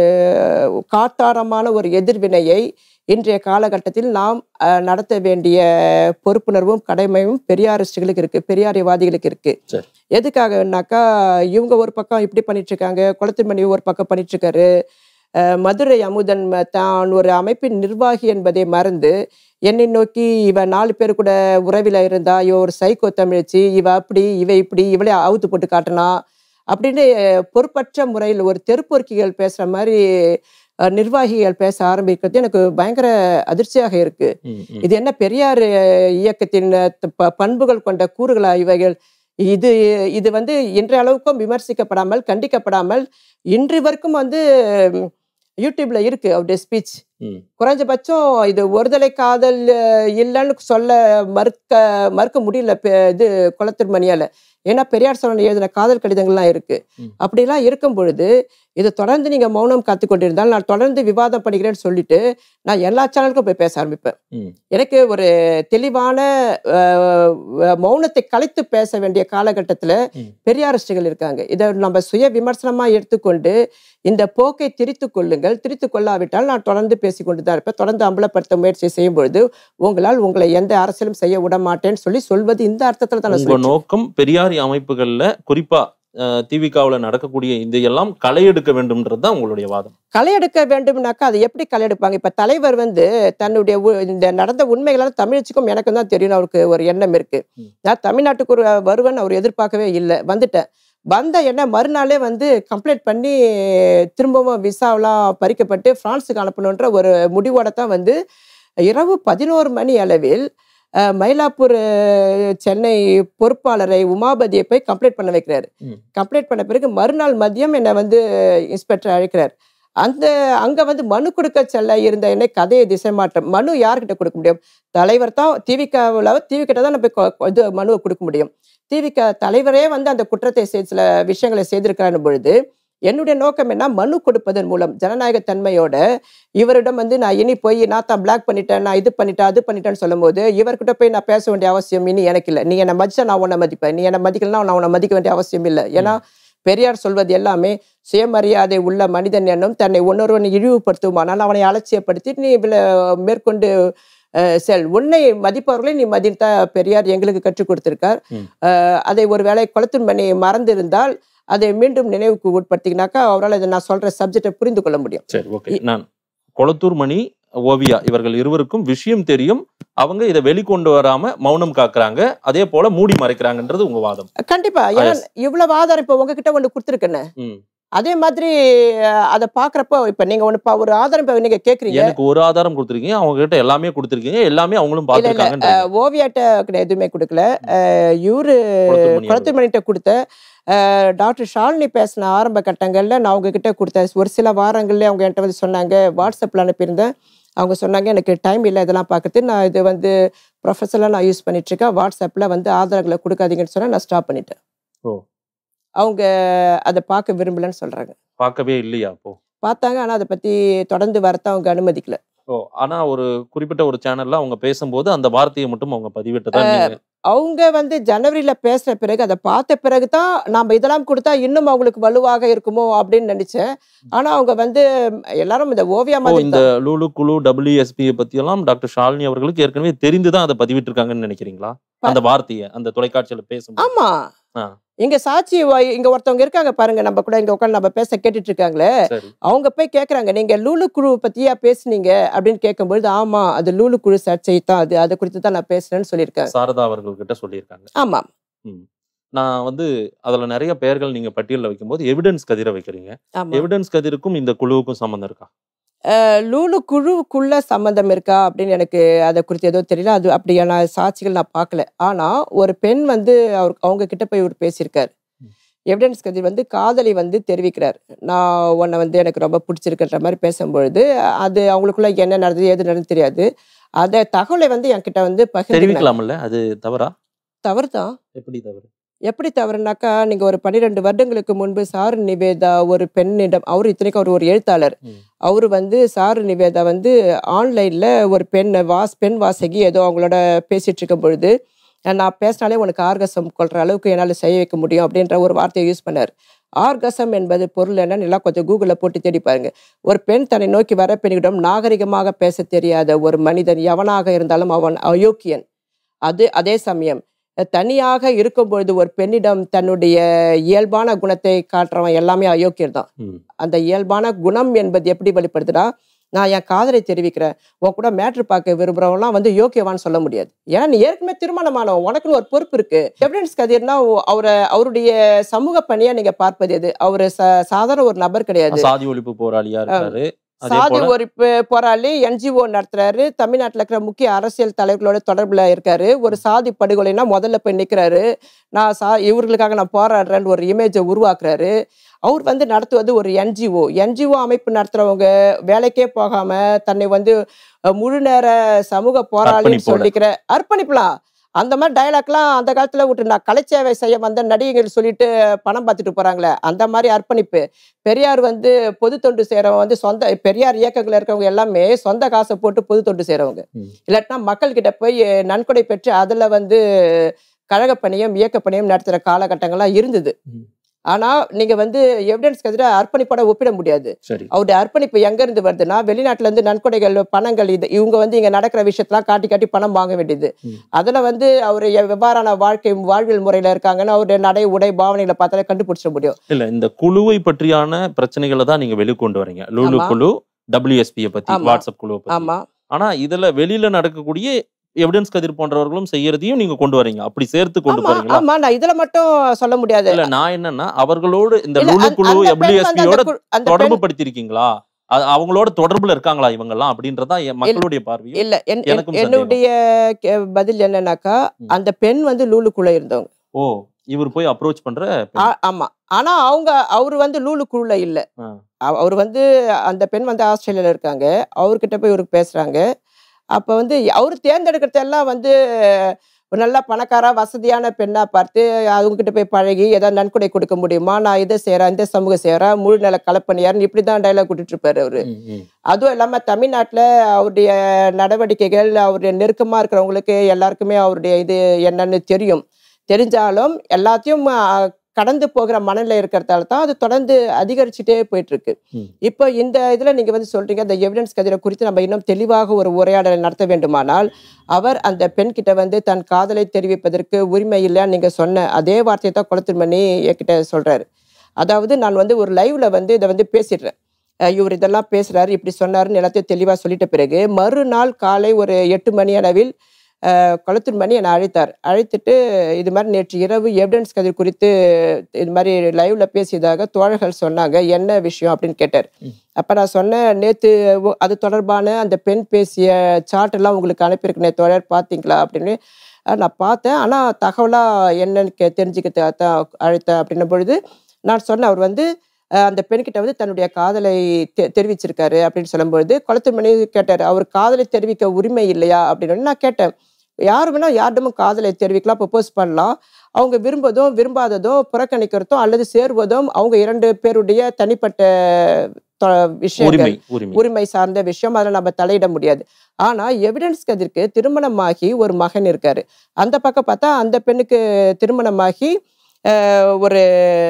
காட்டாரமான ஒரு எதிர்வினையை இன்றைய காலகட்டத்தில் நாம் அஹ், நடத்த வேண்டிய பொறுப்புணர்வும் கடமையும் பெரியாரிஸ்டுகளுக்கு இருக்கு பெரியாரியவாதிகளுக்கு இருக்கு சரி. எதுக்காகனாக்கா இவங்க ஒரு பக்கம் இப்படி பண்ணிட்டு இருக்காங்க குளத்தின்மணி ஒரு பக்கம் பண்ணிட்டு இருக்காரு அஹ், மதுரை அமுதன் ம- தான் ஒரு அமைப்பின் நிர்வாகி என்பதை மறந்து என்னை நோக்கி இவ நாலு பேர் கூட உறவில இருந்தா இவ ஒரு சைக்கோ தமிழச்சி இவ அப்படி இவ இப்படி இவளே அவுத்து போட்டு காட்டினா அப்படின்னு பொறுப்பற்ற முறையில் ஒரு தெருப்பொறுக்கிகள் பேசுற மாதிரி அஹ், நிர்வாகிகள் பேச ஆரம்பிக்கிறது எனக்கு பயங்கர அதிர்ச்சியாக இருக்கு ம், ம். இது என்ன பெரியார் அஹ், இயக்கத்தின் அஹ், ப- பண்புகள் கொண்ட கூறுகளா இவைகள் இது இது வந்து இன்றைய அளவுக்கும் விமர்சிக்கப்படாமல் கண்டிக்கப்படாமல் இன்று வரைக்கும் வந்து ம், யூடியூப்ல இருக்கு அவருடைய ஸ்பீச் ம். குறைஞ்சபட்சம் இது ஒருதலை காதல் அஹ், இல்லைன்னு சொல்ல மறுக்க மறுக்க முடியல பெ- இது குளத்திருமணியால ஏன்னா பெரியார் சோழன் எழுதின காதல் கடிதங்கள்லாம் இருக்கு ம். அப்படிலாம் இருக்கும் பொழுது இது தொடர்ந்து நீங்க மௌனம் காத்து கொண்டிருந்தால் நான் தொடர்ந்து விவாதம் பண்ணிக்கிறேன்னு சொல்லிட்டு நான் எல்லா சேனலுக்கும் போய் பேச ஆரம்பிப்பேன் ம். எனக்கு ஒரு தெளிவான அஹ், அஹ், மௌனத்தை கலைத்து பேச வேண்டிய காலகட்டத்துல ம். பெரியாரிஸ்டுகள் இருக்காங்க இதை நம்ம சுய விமர்சனமா எடுத்துக்கொண்டு இந்த போக்கை திரித்து கொள்ளுங்கள் திரித்து கொள்ளாவிட்டால் நான் தொடர்ந்து பேசிக்கொண்டு தான் இருப்பேன் தொடர்ந்து அம்பலப்படுத்த முயற்சி செய்யும் பொழுது உங்களால் உங்களை எந்த அரசியலும் செய்ய விட மாட்டேன்னு சொல்லி சொல்வது இந்த அர்த்தத்துல தான் நான் உங்க சொல்லிட்டு நோக்கம் பெரியாரி அமைப்புகள்ல குறிப்பா திவிகாவுல நடக்கக்கூடிய இந்த எல்லாம் களை எடுக்க வேண்டும்ன்றது தான் உங்களுடைய வாதம் களை எடுக்க வேண்டும்னாக்கா அது எப்படி களை எடுப்பாங்க இப்ப தலைவர் வந்து தன்னுடைய உ- இந்த நடந்த உண்மைகளால் தமிழச்சிக்கும் எனக்கும் தான் தெரியும் அவருக்கு ஒரு எண்ணம் இருக்கு ம். நான் தமிழ்நாட்டுக்கு ஒரு வருவன் அவர் எதிர்பார்க்கவே இல்லை வந்துட்டேன் வந்த என்ன மறுநாளே வந்து கம்ப்ளைண்ட் பண்ணி திரும்பவும் விசாவெல்லாம் பறிக்கப்பட்டு பிரான்ஸுக்கு அனுப்பணுன்ற ஒரு முடிவோட தான் வந்து இரவு பதினோரு மணி அளவில் அஹ், மயிலாப்பூர் அஹ், சென்னை பொறுப்பாளரை உமாபதியை போய் கம்ப்ளைண்ட் பண்ண வைக்கிறாரு ம். கம்ப்ளைண்ட் பண்ண பிறகு மறுநாள் மதியம் என்னை வந்து இன்ஸ்பெக்டர் அழைக்கிறார் அந்த அங்க வந்து மனு கொடுக்க செல்ல இருந்த என்னை கதையை திசை மாற்றம் மனு யார்கிட்ட கொடுக்க முடியும் தலைவர் தான் திவிகாவில் திவிகிட்ட தான் நம்ம கொ- கொ- இது மனுவை கொடுக்க முடியும் திவிக தலைவரே வந்து அந்த குற்றத்தை செய்து சில விஷயங்களை செய்திருக்கிறார் பொழுது என்னுடைய நோக்கம் என்ன மனு கொடுப்பதன் மூலம் ஜனநாயக தன்மையோட இவரிடம் வந்து நான் இனி போய் நான் தான் பிளாக் பண்ணிட்டேன் நான் இது பண்ணிட்டேன் அது பண்ணிட்டேன்னு சொல்லும்போது இவர்கிட்ட போய் நான் பேச வேண்டிய அவசியம் இனி எனக்கு இல்லை நீ என்னை மதிச்சா நான் உன்னை மதிப்பேன் நீ என்னை மதிக்கலன்னா நான் உன்னை மதிக்க வேண்டிய அவசியம் இல்லை ஏன்னா பெரியார் சொல்வது எல்லாமே சுயமரியாதை உள்ள மனிதன் என்னும் தன்னை ஒன்னொருவன் இழிவுபடுத்துமானால் அவனை அலட்சியப்படுத்தி நீ வில- மேற்கொண்டு அஹ், செல் உன்னை மதிப்பவர்களை நீ மதித்தா பெரியார் எங்களுக்கு கற்றுக் கொடுத்திருக்கார் ம். அஹ், அதை ஒருவேளை குளத்தின் மணி மறந்திருந்தால் அதை மீண்டும் நினைவுக்கு உட்படுத்தினாக்கா அவரால் இதை நான் சொல்ற சப்ஜெக்டை புரிந்து கொள்ள முடியும் சரி ஓகே நான் கொளத்தூர் மணி ஓவியா இவர்கள் இருவருக்கும் விஷயம் தெரியும் அவங்க இதை வெளிக்கொண்டு வராம மௌனம் காக்குறாங்க அதே போல மூடி மறைக்கிறாங்கன்றது உங்க வாதம் கண்டிப்பா ஏன்னா இவ்வளவு ஆதாரம் இப்ப உங்ககிட்ட ஒண்ணு கொடுத்துருக்கேன்னு ம். அதே மாதிரி அஹ், அதை பாக்குறப்போ இப்ப நீங்க ஒண்ணு பா- ஒரு ஆதாரம் இப்ப நீங்க கேக்குறீங்க எனக்கு ஒரு ஆதாரம் கொடுத்துருக்கீங்க அவங்க கிட்ட எல்லாமே கொடுத்துருக்கீங்க எல்லாமே அவங்களும் இல்ல இல்ல பார்த்துருக்காங்க அஹ், ஓவியாட்ட கிடையாது, எதுவுமே கொடுக்கல அஹ், இவரு குளத்துமணிட்ட கொடுத்த அஹ், டாக்டர் ஷாலினி பேசின ஆரம்ப கட்டங்கள்ல நான் அவங்க கிட்ட கொடுத்தேன் ஒரு சில வாரங்கள்ல அவங்க என்கிட்ட வந்து சொன்னாங்க வாட்ஸ்அப்ல அனுப்பியிருந்தேன் அவங்க சொன்னாங்க எனக்கு டைம் இல்லை இதெல்லாம் பார்க்கறது நான் இது வந்து ப்ரொஃபஷனலாக நான் யூஸ் பண்ணிட்டு இருக்கேன் வாட்ஸ்அப்பில் வந்து ஆதாரங்களை கொடுக்காதீங்கன்னு சொன்னா நான் ஸ்டாப் பண்ணிட்டேன் ஓ. அவங்க அதை பார்க்க விரும்பலன்னு சொல்றாங்க பார்க்கவே இல்லையா அப்போ பார்த்தாங்க ஆனா அதை பத்தி தொடர்ந்து வரத்த அவங்க அனுமதிக்கல ஓ ஆனா ஒரு குறிப்பிட்ட ஒரு சேனல்ல அவங்க பேசும்போது அந்த வார்த்தையை மட்டும் அவங்க பதிவிட்டதா நீங்க அவங்க வந்து ஜனவரியில பேசுன பிறகு அதை பார்த்த பிறகு தான் நாம இதெல்லாம் கொடுத்தா இன்னும் அவங்களுக்கு வலுவாக இருக்குமோ அப்படின்னு நினைச்சேன் ஆனா அவங்க வந்து எல்லாரும் இந்த ஓவியா ஓ மாதிரி இந்த லூலு குழு டபிள்யூஎஸ்பி பத்தி எல்லாம் டாக்டர் ஷாலினி அவர்களுக்கு ஏற்கனவே தெரிந்துதான் அதை பதிவிட்டிருக்காங்கன்னு நினைக்கிறீங்களா அந்த வார்த்தையை அந்த தொலைக்காட்சியில பேசும்போது ஆமா ஆ. இங்க சாட்சி வ- இங்க ஒருத்தவங்க இருக்காங்க பாருங்க நம்ம கூட இங்க உட்காந்து நம்ம பேச கேட்டுட்டு இருக்காங்களே சரி அவங்க போய் கேக்குறாங்க நீங்க லூலு குழு பத்தியா பேசுனீங்க அப்படின்னு கேட்கும்பொழுது ஆமா அது லூலு குழு சர்ச்சை தான் அது அதை குறித்து தான் நான் பேசுறேன்னு சொல்லியிருக்கேன் சாரதா அவர்கள் கிட்ட சொல்லியிருக்காங்க ஆமா நான் வந்து அதுல நிறைய பெயர்கள் நீங்க பட்டியலில் வைக்கும்போது எவிடன்ஸ் கதிரை வைக்கிறீங்க ஆமா எவிடன்ஸ் கதிருக்கும் இந்த குழுவுக்கும் சம்மந்தம் இருக்கா அஹ் லூலு குழுவுக்குள்ள சம்மந்தம் இருக்கா அப்படின்னு எனக்கு அதை குறித்து எதுவும் தெரியல அது அப்படியான சாட்சிகள் நான் பார்க்கல ஆனா ஒரு பெண் வந்து அவர் அவங்க கிட்ட போய் இவர் பேசியிருக்காரு ம். எவிடன்ஸ் கதிர் வந்து காதலி வந்து தெரிவிக்கிறார் நான் உன்னை வந்து எனக்கு ரொம்ப பிடிச்சிருக்குன்ற மாதிரி பேசும்பொழுது அது அவங்களுக்குள்ள என்ன நடந்தது ஏது நடந்தது தெரியாது அந்த தகவலை வந்து என்கிட்ட வந்து பகிர்ந்து தெரிவிக்கலாம்ல அது தவறா தவறு தான் எப்படி தவறு எப்படி தவறுனாக்கா நீங்க ஒரு பன்னிரெண்டு வருடங்களுக்கு முன்பு சாரு நிவேதா ஒரு பெண்ணிடம் அவர் இத்தனைக்கும் அவர் ஒரு எழுத்தாளர் ம். அவர் வந்து சாரு நிவேதா வந்து ஆன்லைன்ல ஒரு பெண் வாஸ் பெண் வாசகி ஏதோ அவங்களோட பேசிட்டு இருக்கும் பொழுது நான் பேசினாலே உனக்கு ஆர்கசம் கொள்ற அளவுக்கு என்னால் செய்ய வைக்க முடியும் அப்படின்ற ஒரு வார்த்தையை யூஸ் பண்ணார் ஆர்கசம் என்பது பொருள் என்னன்னு எல்லாம் கொஞ்சம் கூகுளில் போட்டு தேடி பாருங்க ஒரு பெண் தன்னை நோக்கி வர பெண்ணிடம் நாகரிகமாக பேச தெரியாத ஒரு மனிதன் எவனாக இருந்தாலும் அவன் அயோக்கியன் அது அதே சமயம் தனியாக இருக்கும் பொழுது ஒரு பெண்ணிடம் தன்னுடைய இயல்பான குணத்தை காட்டுறவன் எல்லாமே அயோக்கியர் தான் ம். அந்த இயல்பான குணம் என்பது எப்படி வெளிப்படுதுன்னா நான் என் காதலை தெரிவிக்கிறேன் உன் கூட மேட்ரு பார்க்க விரும்புறவங்களாம் வந்து யோக்கியவான்னு சொல்ல முடியாது ஏன்னா நீ ஏற்கனவே திருமணமானவன் உனக்குன்னு ஒரு பொறுப்பு இருக்கு எவிடன்ஸ் கதிர்னா ஓ- அவரை அவருடைய சமூக பணியா நீங்க பார்ப்பது எது அவரு ச- சாதாரண ஒரு நபர் கிடையாது சாதி ஒழிப்பு போராளியா இருக்காரு அதே சாதி போல ஒழிப்பு போராளி என்ஜிஓ நடத்துறாரு தமிழ்நாட்டுல இருக்கிற முக்கிய அரசியல் தலைவர்களோட தொடர்புல இருக்காரு ஒரு சாதி படுகொலைனா முதல்ல போய் நிக்கிறாரு நான் சா இவர்களுக்காக நான் போராடுறேன்னு ஒரு இமேஜை உருவாக்குறாரு அவர் வந்து நடத்துவது ஒரு என்ஜிஓ என்ஜிஓ அமைப்பு நடத்துறவங்க வேலைக்கே போகாம தன்னை வந்து அஹ், முழு நேர சமூக போராளின்னு அர்ப்பணிப்போட. சொல்லிக்கிற அர்ப்பணிப்புலாம் அந்த மாதிரி டைலாக்லாம் அந்த காலத்துல விட்டு நான் கலைச்சேவை செய்ய வந்த நடிகைகள் சொல்லிட்டு பணம் பார்த்துட்டு போறாங்களே அந்த மாதிரி அர்ப்பணிப்பு பெரியார் வந்து பொது தொண்டு செய்றவங்க வந்து சொந்த பெரியார் இயக்கங்கள் இருக்கவங்க எல்லாமே சொந்த காசை போட்டு பொது தொண்டு செய்றவங்க ம். இல்லாட்டினா மக்கள் கிட்ட போய் நன்கொடை பெற்று அதுல வந்து கழக பணியும் இயக்க பணியும் நடத்துற காலகட்டங்கள்லாம் இருந்தது ம். ஆனா நீங்க வந்து எவிடன்ஸ் எதிராக அர்ப்பணிப்போட ஒப்பிட முடியாது சரி அவருடைய அர்ப்பணிப்பு எங்க இருந்து வருதுன்னா வெளிநாட்டுல இருந்து நன்கொடைகள் பணங்கள் இது இவங்க வந்து இங்க நடக்கிற விஷயத்தெல்லாம் காட்டி காட்டி பணம் வாங்க வேண்டியது ம். அதுல வந்து அவர் எவ்வாறான வாழ்க்கை வாழ்வியல் முறையில இருக்காங்கன்னு அவருடைய நடை உடை பாவனைகளை பார்த்தாலே கண்டுபிடிச்சிட முடியும் இல்ல இந்த குழுவை பற்றியான பிரச்சனைகளை தான் நீங்க வெளிக்கொண்டு வரீங்க லூலு ஆமா. குழு டபிள்யூஎஸ்பியை பத்தி ஆமா. வாட்ஸ்அப் குழுவை பத்தி ஆமா ஆனா இதுல வெளியில நடக்கக்கூடிய எவிடன்ஸ் கதிர் போன்றவர்களும் செய்யறதையும் நீங்க கொண்டு வரீங்க அப்படி சேர்த்து கொண்டு ஆமா போறீங்களா ஆமா நான் இதுல மட்டும் சொல்ல முடியாது இல்ல நான் என்னன்னா அவர்களோடு இந்த இல்ல, லுலு அந்த- குழு அந்த பெண் வந்து அந்த எப்டிஎஸ்பியோட கு- அந்த தொடர்பு பெண் படுத்திருக்கீங்களா அது அவங்களோட தொடர்புல இருக்காங்களா இவங்க எல்லாம் அப்படின்றதான் என் மக்களுடைய பார்வையும் இல்ல என்- என்- எனக்கும் என்னுடைய கே- பதில் என்னன்னாக்கா ம். அந்த பெண் வந்து லூலுக்குள்ள இருந்தவங்க ஓ இவர் போய் அப்ரோச் பண்ற பெண். ஆ- ஆமா ஆனா அவங்க அவர் வந்து லூலுக்குள்ள இல்ல ஆ. அவ- அவர் வந்து அந்த பெண் வந்து ஆஸ்திரேலியால இருக்காங்க அவர்கிட்ட போய் இவருக்கு பேசுறாங்க அப்ப வந்து அவர் தேர்ந்தெடுக்கிறதெல்லாம் வந்து ஒரு நல்ல பணக்காரா வசதியான பெண்ணா பார்த்து அவங்க கிட்ட போய் பழகி ஏதாவது நன்கொடை கொடுக்க முடியுமா நான் இதை செய்யறேன் இந்த சமூக செய்யறேன் முழு நில கலப்பணியார்னு இப்படிதான் டைலாக் விட்டுட்டு இருப்பாரு அவரு ம், ம். அதுவும் இல்லாம தமிழ்நாட்டுல அவருடைய நடவடிக்கைகள் அவருடைய நெருக்கமா இருக்கிறவங்களுக்கு எல்லாருக்குமே அவருடைய இது என்னன்னு தெரியும் தெரிஞ்சாலும் எல்லாத்தையும் ஆ, கடந்து போகிற மனநிலை இருக்கிறதால தான் அது தொடர்ந்து அதிகரிச்சுட்டே போயிட்டு இருக்கு ம். இப்போ இந்த இதுல நீங்க வந்து சொல்றீங்க இந்த எவிடன்ஸ் கதிரை குறித்து நம்ம இன்னும் தெளிவாக ஒரு உரையாடலை நடத்த வேண்டுமானால் அவர் அந்த பெண் கிட்ட வந்து தன் காதலை தெரிவிப்பதற்கு உரிமை இல்லைன்னு நீங்க சொன்ன அதே வார்த்தையை தான் குளத்தின்மணி என்கிட்ட சொல்றாரு அதாவது நான் வந்து ஒரு லைவ்ல வந்து இதை வந்து பேசிடுறேன் அஹ் இவர் இதெல்லாம் பேசுறாரு இப்படி சொன்னாருன்னு எல்லாத்தையும் தெளிவாக சொல்லிட்ட பிறகு மறுநாள் காலை ஒரு எட்டு மணி அளவில் குளத்தின் மணி என்னை அழைத்தார் அழைத்துட்டு இது மாதிரி நேற்று இரவு எவிடன்ஸ் கதிர் குறித்து இது மாதிரி லைவ்ல பேசியதாக தோழர்கள் சொன்னாங்க என்ன விஷயம் அப்படின்னு கேட்டார் ம். அப்ப நான் சொன்னேன் நேத்து ஒ- அது தொடர்பான அந்த பெண் பேசிய சார்ட் எல்லாம் உங்களுக்கு அனுப்பியிருக்கேன் தோழர் பார்த்தீங்களா அப்படின்னு அஹ் நான் பார்த்தேன் ஆனா தகவலா என்னன்னு கே தெரிஞ்சுக்க தான் அழைத்தேன் அப்படின்ன பொழுது நான் சொன்னேன் அவர் வந்து அஹ் அந்த பெண்கிட்ட வந்து தன்னுடைய காதலை தெ- தெரிவிச்சிருக்காரு அப்படின்னு சொல்லும்பொழுது குளத்து மணி கேட்டார் அவர் காதலை தெரிவிக்க உரிமை இல்லையா அப்படின்னு நான் கேட்டேன் யார் வேணா யாரிடமும் காதலை தெரிவிக்கலாம் ப்ரப்போஸ் பண்ணலாம் அவங்க விரும்புவதும் விரும்பாததும் புறக்கணிக்கிறதும் அல்லது சேர்வதும் அவங்க இரண்டு பேருடைய தனிப்பட்ட தொ- விஷயங்கள் உரிமை உரிமை உரிமை சார்ந்த விஷயம் அதில் நம்ம தலையிட முடியாது ஆனா எவிடன்ஸ் கதிர்க்கு திருமணமாகி ஒரு மகன் இருக்காரு அந்த பக்கம் பார்த்தா அந்த பெண்ணுக்கு திருமணமாகி அஹ், ஒரு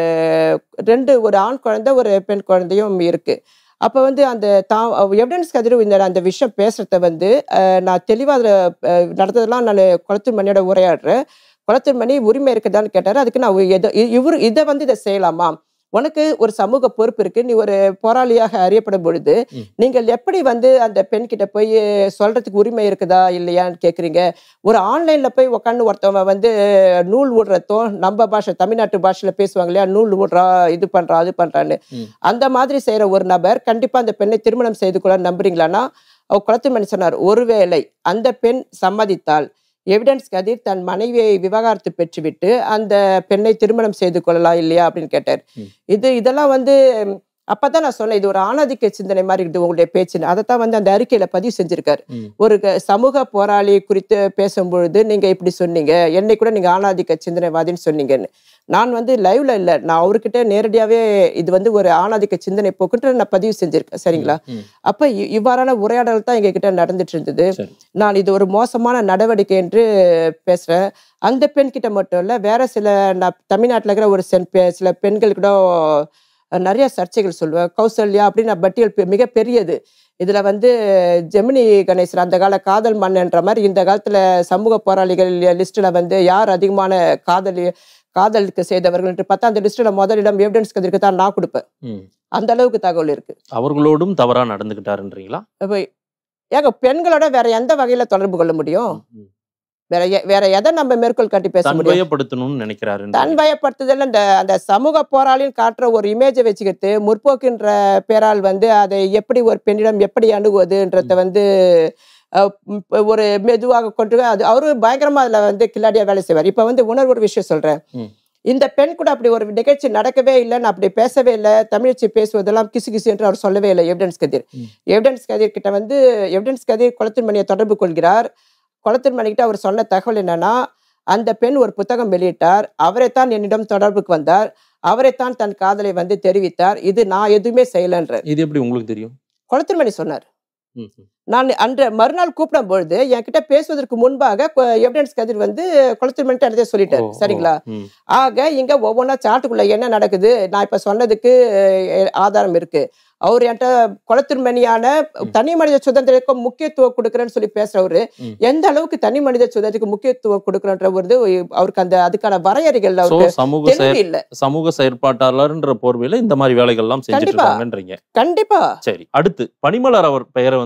ரெண்டு ஒரு ஆண் குழந்தை ஒரு பெண் குழந்தையும் இருக்கு அப்போ வந்து அந்த தா எவிடன்ஸ் கதிர் இந்த அந்த விஷயம் பேசுறத வந்து அஹ், நான் தெளிவாக அதில் நடந்ததெல்லாம் நான் குளத்தூர் மணியோட உரையாடுறேன் குளத்தூர் மணி உரிமை இருக்குதான்னு கேட்டாரு அதுக்கு நான் எதை இவர் இதை வந்து இதை செய்யலாமா உனக்கு ஒரு சமூக பொறுப்பு இருக்கு நீ ஒரு போராளியாக அறியப்படும் பொழுது ம். நீங்கள் எப்படி வந்து அந்த பெண் கிட்ட போய் சொல்றதுக்கு உரிமை இருக்குதா இல்லையான்னு கேக்குறீங்க ஒரு ஆன்லைன்ல போய் உட்காந்து ஒருத்தவன் வந்து நூல் விடுறதும் நம்ம பாஷை தமிழ்நாட்டு பாஷையில பேசுவாங்க இல்லையா நூல் விடுறா இது பண்றா அது பண்றான்னு ம். அந்த மாதிரி செய்யற ஒரு நபர் கண்டிப்பா அந்த பெண்ணை திருமணம் செய்து கொள்ள நம்புறீங்களான்னா அவர் குளத்துமணி சொன்னார் ஒருவேளை அந்த பெண் சம்மதித்தால் எவிடன்ஸ் கதிர் தன் மனைவியை விவகாரத்து பெற்றுவிட்டு அந்த பெண்ணை திருமணம் செய்து கொள்ளலாம் இல்லையா அப்படின்னு கேட்டார் ம். இது இதெல்லாம் வந்து ம், அப்பதான் நான் சொன்னேன் இது ஒரு ஆணாதிக்க சிந்தனை மாதிரி இருக்குது உங்களுடைய பேச்சுன்னு அதைத்தான் வந்து அந்த அறிக்கையில பதிவு செஞ்சிருக்காரு ம். ஒரு க- சமூக போராளி குறித்து பேசும்பொழுது நீங்க இப்படி சொன்னீங்க என்னை கூட நீங்க ஆணாதிக்க சிந்தனைவாதின்னு சொன்னீங்கன்னு நான் வந்து லைவ்ல இல்ல நான் அவர்கிட்ட நேரடியாவே இது வந்து ஒரு ஆணாதிக்க சிந்தனை போக்குட்டு நான் பதிவு செஞ்சிருக்கேன் சரிங்களா ம். அப்ப இ- இவ்வாறான உரையாடல் தான் எங்க கிட்ட நடந்துட்டு இருந்தது சரி. நான் இது ஒரு மோசமான நடவடிக்கை என்று பேசுறேன் அந்த பெண் கிட்ட மட்டும் இல்ல வேற சில ந- தமிழ்நாட்டுல இருக்கிற ஒரு சென் பெ- சில பெண்கள் கூட அஹ், நிறைய சர்ச்சைகள் சொல்லுவேன் கௌசல்யா அப்படின்னு நான் பட்டியல் பெ- மிக பெரியது இதுல வந்து ஜெமினி கணேசன் அந்த கால காதல் மன்னன்ற மாதிரி இந்த காலத்துல சமூக போராளிகள் லிஸ்ட்ல வந்து யார் அதிகமான காதலி காதலுக்கு செய்தவர்கள் என்று பார்த்தா அந்த லிஸ்ட்ல முதலிடம் எவிடன்ஸ் கதிருக்கு தான் நான் கொடுப்பேன் ம். அந்த அளவுக்கு தகவல் இருக்கு அவர்களோடும் தவறா நடந்துகிட்டாருன்றீங்களா அப்ப ஏங்க பெண்களோட வேற எந்த வகையில தொடர்பு கொள்ள முடியும் ம். வேற எ- வேற எதை நம்ம மேற்கோள் காட்டி பேச முடியும் தன்வயப்படுத்தணும்னு நினைக்கிறாரு தன்வயப்படுத்துதல் இந்த அந்த சமூக போராளின்னு காட்டுற ஒரு இமேஜை வச்சுக்கிட்டு முற்போக்குன்ற பேரால் வந்து அதை எப்படி ஒரு பெண்ணிடம் எப்படி அணுகுவதுன்றத வந்து அஹ், ம், ஒரு மெதுவாக கொண்டு போய் அது அவரு பயங்கரமா அதுல வந்து கில்லாடியா வேலை செய்வார் இப்ப வந்து உணர்வு ஒரு விஷயம் சொல்றேன் ம். இந்த பெண் கூட அப்படி ஒரு நிகழ்ச்சி நடக்கவே இல்லை நான் அப்படி பேசவே இல்லை தமிழச்சி பேசுவதெல்லாம் கிசு கிசு என்று அவர் சொல்லவே இல்லை எவிடன்ஸ் கதிர் ம். எவிடன்ஸ் கதிர் கிட்ட வந்து எவிடன்ஸ் கதிர் குளத்தின் மணியை தொடர்பு கொள்கிறார் குளத்தின் மணிக்கிட்ட அவர் சொன்ன தகவல் என்னன்னா அந்த பெண் ஒரு புத்தகம் வெளியிட்டார் அவரைத்தான் என்னிடம் தொடர்புக்கு வந்தார் அவரைத்தான் தன் காதலை வந்து தெரிவித்தார் இது நான் எதுவுமே செய்யலன்ற இது எப்படி உங்களுக்கு தெரியும் குளத்தின் மணி சொன்னார் ம், ம். நான் அன்று மறுநாள் கூப்பிடும் பொழுது என்கிட்ட பேசுவதற்கு முன்பாக எவிடன்ஸ் கதிர் வந்து குளத்தின் மணிட்டு அடுத்தே சொல்லிட்டார் ஓ, ஓ, சரிங்களா ம். ஆக இங்க ஒவ்வொன்றா சாட்டுக்குள்ள என்ன நடக்குது நான் இப்ப சொன்னதுக்கு அஹ், ஆதாரம் இருக்கு அவர் என்கிட்ட குளத்தின்மணியான ம். தனி மனித சுதந்திரத்துக்கு முக்கியத்துவம் கொடுக்குறேன்னு சொல்லி பேசுறவரு ம். எந்த அளவுக்கு தனி மனித சுதந்திரத்துக்கு முக்கியத்துவம் கொடுக்குறன்ற ஒரு அவருக்கு அந்த அதுக்கான வரையறைகள் So, அவருக்கு சமூக செயற் தெளிவு இல்ல சமூக செயற்பாட்டாளர்ன்ற போர்வையில இந்த மாதிரி வேலைகள் எல்லாம் செஞ்சுட்டு கண்டிப்பா. இருக்காங்கன்றீங்க கண்டிப்பா சரி அடுத்து பனிமலர் அவர் பெயரை வந்து தொடர்ந்து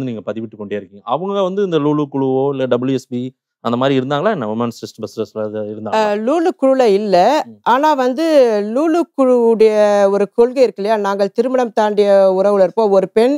நீங்க பதிவிட்டு கொண்டே இருக்கீங்க அவங்க வந்து இந்த லூலு குழுவோ இல்ல டபிள்யூஎஸ்பி அந்த மாதிரி இருந்தாங்களா என்ன உமன்ஸ் டெஸ்ட் பஸ்டர்ஸ்ல இருந்தாங்க லூலு குழுல இல்ல ம். ஆனா வந்து லூலு குழுவுடைய ஒரு கொள்கை இருக்கு இல்லையா நாங்கள் திருமணம் தாண்டிய உறவுல இருப்போம் ஒரு பெண்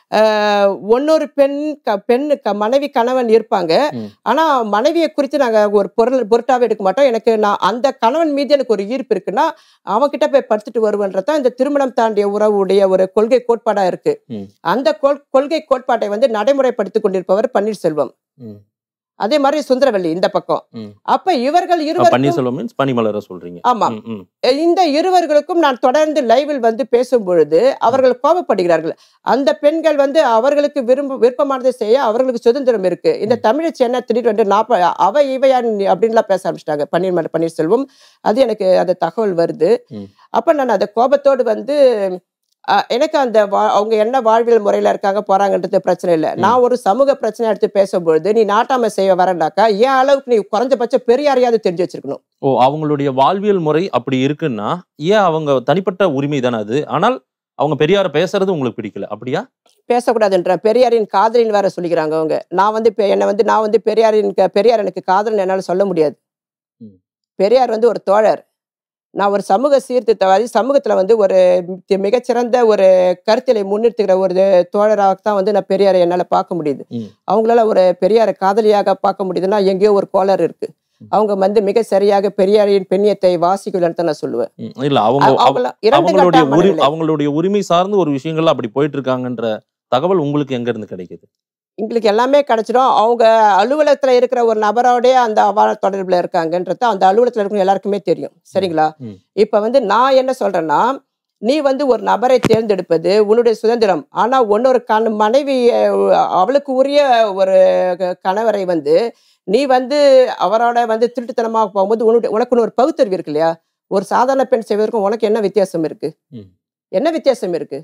ஆஹ், இன்னொரு பெண் க பெண் க மனைவி கணவன் இருப்பாங்க ம். ஆனா மனைவியை குறித்து நாங்க ஒரு பொருள் பொருட்டாவே எடுக்க மாட்டோம் எனக்கு நான் அந்த கணவன் மீது எனக்கு ஒரு ஈர்ப்பு இருக்குன்னா அவன்கிட்ட போய் படுத்துட்டு வருவன்றதான் இந்த திருமணம் தாண்டிய உறவுடைய ஒரு கொள்கை கோட்பாடா இருக்கு ம். அந்த கொள்- கொள்கை கோட்பாட்டை வந்து நடைமுறைப்படுத்திக் கொண்டிருப்பவர் பன்னீர்செல்வம் ம். அதே மாதிரி சுந்தரவல்லி இந்த பக்கம் ம். அப்ப இவர்கள் இருவர் பன்னீர்செல்வம் மீன்ஸ் பனிமலரை சொல்றீங்க ஆமா ம், ம். இந்த இருவர்களுக்கும் நான் தொடர்ந்து லைவில் வந்து பேசும் பொழுது அவர்கள் கோபப்படுகிறார்கள் அந்த பெண்கள் வந்து அவர்களுக்கு விரும்ப விருப்பமானதை செய்ய அவர்களுக்கு சுதந்திரம் இருக்கு இந்த தமிழச்சி என்ன திடீர் வந்து நாப்ப அவ இவையான் அப்படின்லாம் பேச ஆரம்பிச்சிட்டாங்க பன்னீர் பன்னீர்செல்வம் அது எனக்கு அந்த தகவல் வருது ம். அப்ப நான் அந்த கோபத்தோடு வந்து அஹ், எனக்கு அந்த வா- அவங்க என்ன வாழ்வியல் முறையில இருக்காங்க போறாங்கன்றது பிரச்சனை இல்லை நான் ஒரு சமூக பிரச்சனை எடுத்து பேசும்பொழுது நீ நாட்டாம செய்ய வரேன்னாக்கா என் அளவுக்கு நீ குறைஞ்சபட்சம் பெரியாரையாவது தெரிஞ்சு வச்சிருக்கணும் ஓ அவங்களுடைய வாழ்வியல் முறை அப்படி இருக்குன்னா ஏன் அவங்க தனிப்பட்ட உரிமை தானே அது ஆனால் அவங்க பெரியார பேசுறது உங்களுக்கு பிடிக்கல அப்படியா பேசக்கூடாதுன்ற பெரியாரின் காதலின்னு வேற சொல்லிக்கிறாங்க அவங்க நான் வந்து பெ- என்னை வந்து நான் வந்து பெரியாரின் க- பெரியார் எனக்கு காதலன் என்னால சொல்ல முடியாது ம். பெரியார் வந்து ஒரு தோழர் நான் ஒரு சமூக சீர்திருத்தவாதி சமூகத்துல வந்து ஒரு மி- மிகச்சிறந்த ஒரு கருத்திலை முன்னிறுத்துகிற ஒரு தோழராக தான் வந்து நான் பெரியாரை என்னால பார்க்க முடியுது ம். அவங்களால ஒரு பெரியாரை காதலியாக பார்க்க முடியுதுன்னா எங்கேயோ ஒரு கோளாறு இருக்கு அவங்க வந்து மிக சரியாக பெரியாரின் பெண்ணியத்தை வாசிக்கலன்னு தான் நான் சொல்லுவேன் ம், இல்ல அவங்க அவ- அவ- அவங்கள இரண்டு அவங்களுடைய கட்ட உரி மனநிலை. அவங்களுடைய உரிமை சார்ந்து ஒரு விஷயங்கள்ல அப்படி போயிட்டு இருக்காங்கன்ற தகவல் உங்களுக்கு எங்க இருந்து கிடைக்குது எங்களுக்கு எல்லாமே கிடைச்சிடும் அவங்க அலுவலகத்துல இருக்கிற ஒரு நபரோடய அந்த அவார தொடர்புல இருக்காங்கன்றது அந்த அலுவலகத்துல இருக்கிற எல்லாருக்குமே தெரியும் சரிங்களா ம். இப்ப வந்து நான் என்ன சொல்றேன்னா நீ வந்து ஒரு நபரை தேர்ந்தெடுப்பது உன்னுடைய சுதந்திரம் ஆனா உன்னொரு கண மனைவி அஹ், அவளுக்கு உரிய ஒரு க- கணவரை வந்து நீ வந்து அவரோட வந்து திருட்டுத்தனமாக போகும்போது உன்னுடைய உனக்குன்னு ஒரு பகுத்தறிவு இருக்கு இல்லையா ஒரு சாதாரண பெண் செய்வதற்கும் உனக்கு என்ன வித்தியாசம் இருக்கு ம். என்ன வித்தியாசம் இருக்கு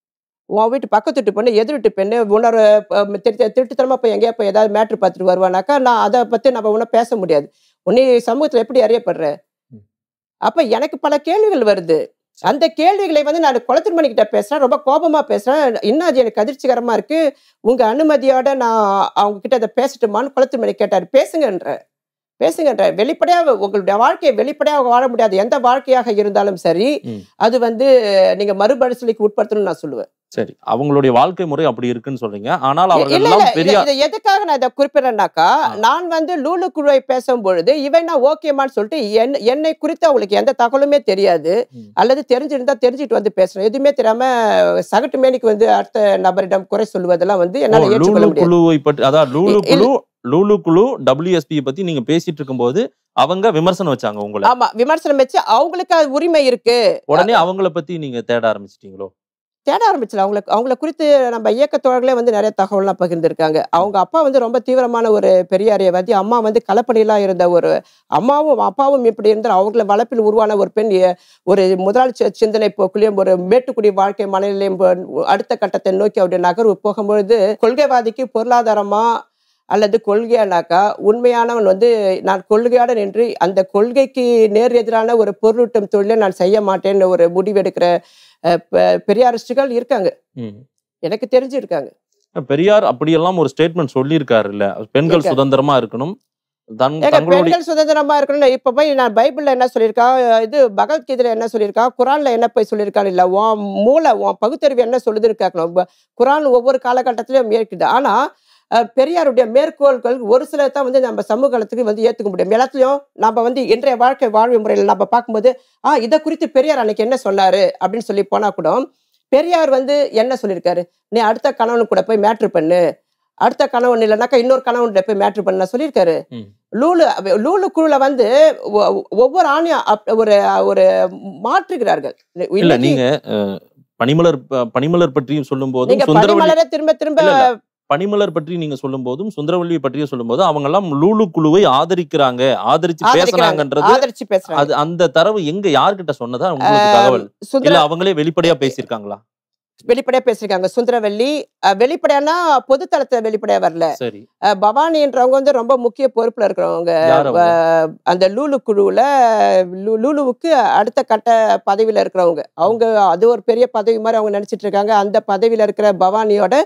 உன் வீட்டு பக்கத்து வீட்டு பொண்ணு எதிர் வீட்டு பெண்ணு உன்னொரு அஹ், திருட்டு திருட்டுத்தனமா போய் எங்கேயா போய் ஏதாவது மேட்ரு பார்த்துட்டு வருவானாக்கா நான் அதை பத்தி நம்ம ஒன்றும் பேச முடியாது உன்னை சமூகத்துல எப்படி அறியப்படுற ம். அப்ப எனக்கு பல கேள்விகள் வருது அந்த கேள்விகளை வந்து நான் குளத்திருமணி கிட்ட பேசுறேன் ரொம்ப கோபமா பேசுறேன் இன்னும் அது எனக்கு அதிர்ச்சிகரமா இருக்கு உங்க அனுமதியோட நான் அவங்க கிட்ட அதை பேசட்டுமான்னு குளத்திருமணி கேட்டாரு பேசுங்கன்ற பேசுங்கன்ற வெளிப்படையா உங்களுடைய வாழ்க்கையை வெளிப்படையா வாழ முடியாது எந்த வாழ்க்கையாக இருந்தாலும் சரி ம். அது வந்து நீங்க மறுபரிசீலிக்கு உட்படுத்தணும்னு நான் சொல்லுவேன் சரி அவங்களுடைய வாழ்க்கை முறை அப்படி இருக்குன்னு சொல்றீங்க ஆனால் அவர்கள் இல்ல எல்லாம் இல்ல இத- பெரியார் இத எதுக்காக நான் இதை குறிப்பிடுறேன்னாக்கா ஆ. நான் வந்து லூலு குழுவை பேசும் பொழுது இவன் நான் ஓகேமான்னு சொல்லிட்டு என்- என்னை குறித்து அவங்களுக்கு எந்த தகவலுமே தெரியாது ம். அல்லது தெரிஞ்சிருந்தா தெரிஞ்சுட்டு வந்து பேசுறேன் எதுவுமே தெரியாம சகட்டு மேனிக்கு வந்து அடுத்த நபரிடம் குறை சொல்லுவதெல்லாம் வந்து ஓ, என்னால ஏற்றுக்கொள்ள லூலு முடியாது குழுவை பற்றி அதாவது லூலு இல்ல- குழு லூலு குழு டபிள்யூஎஸ்பி பத்தி நீங்க பேசிட்டு இருக்கும்போது அவங்க விமர்சனம் வச்சாங்க உங்களை ஆமா விமர்சனம் வச்சு அவங்களுக்கு அது உரிமை இருக்கு உடனே அவங்கள பத்தி நீங்க தேட ஆரம்பிச்சிட்டீங்களோ தேட ஆரம்பிச்சல அவங்களுக்கு அவங்கள குறித்து நம்ம இயக்கத்தோழர்களே வந்து நிறைய தகவல்லாம் பகிர்ந்திருக்காங்க அவங்க அப்பா வந்து ரொம்ப தீவிரமான ஒரு பெரியாரியவாதி அம்மா வந்து களப்பணியெல்லாம் இருந்த ஒரு அம்மாவும் அப்பாவும் இப்படி இருந்தால் அவங்கள வளர்ப்பில் உருவான ஒரு பெண் எ- ஒரு முதலாளி சி- சிந்தனை போக்குலையும் ஒரு மேட்டுக்குடி வாழ்க்கை மனநிலையும் போ- அடுத்த கட்டத்தை நோக்கி அவருடைய நகர்வு போகும்பொழுது கொள்கைவாதிக்கு பொருளாதாரமா அல்லது கொள்கையானாக்கா உண்மையானவன் வந்து நான் கொள்கையோட நின்று அந்த கொள்கைக்கு நேர் எதிரான ஒரு பொருளூட்டும் தொழிலை நான் செய்ய மாட்டேன்னு ஒரு முடிவெடுக்கிற அஹ், பெ- பெரியாரிஸ்டுகள் இருக்காங்க ம். எனக்கு தெரிஞ்சு இருக்காங்க பெரியார் அப்படியெல்லாம் ஒரு ஸ்டேட்மெண்ட் சொல்லியிருக்காரு இல்ல பெண்கள் இருக்காரு. சுதந்திரமா இருக்கணும் தன் ஏங்க தங்களுடைய பெண்கள் சுதந்திரமா இருக்கணும் இப்ப போய் நான் பைபிள்ல என்ன சொல்லியிருக்கா இது பகவத்கீதையில என்ன சொல்லியிருக்கா குரான்ல என்ன போய் சொல்லியிருக்கான்னு இல்ல உன் மூளை உன் பகுத்தறிவு என்ன சொல்லுதுன்னு கேட்கணும் ப- குரான் ஒவ்வொரு காலகட்டத்திலும் இருக்குது ஆனா அஹ், பெரியாருடைய மேற்கோள்கள் ஒரு சில தான் வந்து நம்ம சமூகத்துக்கு வந்து ஏத்துக்க முடியும் எல்லாத்துலயும் நம்ம வந்து இன்றைய வாழ்க்கை வாழ்வு முறையில் நம்ம பார்க்கும்போது ஆ இதை குறித்து பெரியார் அன்னைக்கு என்ன சொன்னாரு அப்படின்னு சொல்லி போனா கூட பெரியார் வந்து என்ன சொல்லியிருக்காரு நீ அடுத்த கணவனு கூட போய் மேட்ரு பண்ணு அடுத்த கணவன் இல்லைனாக்கா இன்னொரு கணவன் போய் மேட்ரு பண்ண சொல்லியிருக்காரு ம். லூலு அவ- லூலு குழுல வந்து ஒ- ஒவ்வொரு ஆணையும் அப்- ஒரு ஒரு மாற்றுகிறார்கள் இல்ல இன்னைக்கு நீங்க அஹ், பனிமலர் ப- பனிமலர் பற்றியும் சொல்லும் போதும் நீங்க சுந்தரவல்லி பனிமலரை திரும்ப திரும்ப இல்ல, இல்ல. பனிமலர் பற்றி நீங்க சொல்லும் போதும் சுந்தரவல்லியை பற்றியும் சொல்லும் போது அவங்க எல்லாம் லூலு குழுவை ஆதரிக்கிறாங்க ஆதரிச்சு ஆதரிக்கிறாங்க பேசுறாங்கன்றது ஆதரிச்சு பேசுறாங்க அது அந்த தரவு எங்க யார்கிட்ட சொன்னதா உங்களுக்கு தகவல் இல்ல சுந்தர அவங்களே வெளிப்படையா பேசியிருக்காங்களா வெளிப்படையா பேசியிருக்காங்க சுந்தரவல்லி அஹ், வெளிப்படையானா பொதுத்தளத்துல வெளிப்படையா வரல சரி அஹ், பவானின்றவங்க வந்து ரொம்ப முக்கிய பொறுப்புல இருக்கிறவங்க யார் அவங்க? அஹ், அந்த லூலு குழுவுல லூ- லூலுவுக்கு அடுத்த கட்ட பதவியில இருக்கிறவங்க அவங்க அது ஒரு பெரிய பதவி மாதிரி அவங்க நினைச்சிட்டு இருக்காங்க அந்த பதவியில இருக்கிற பவானியோட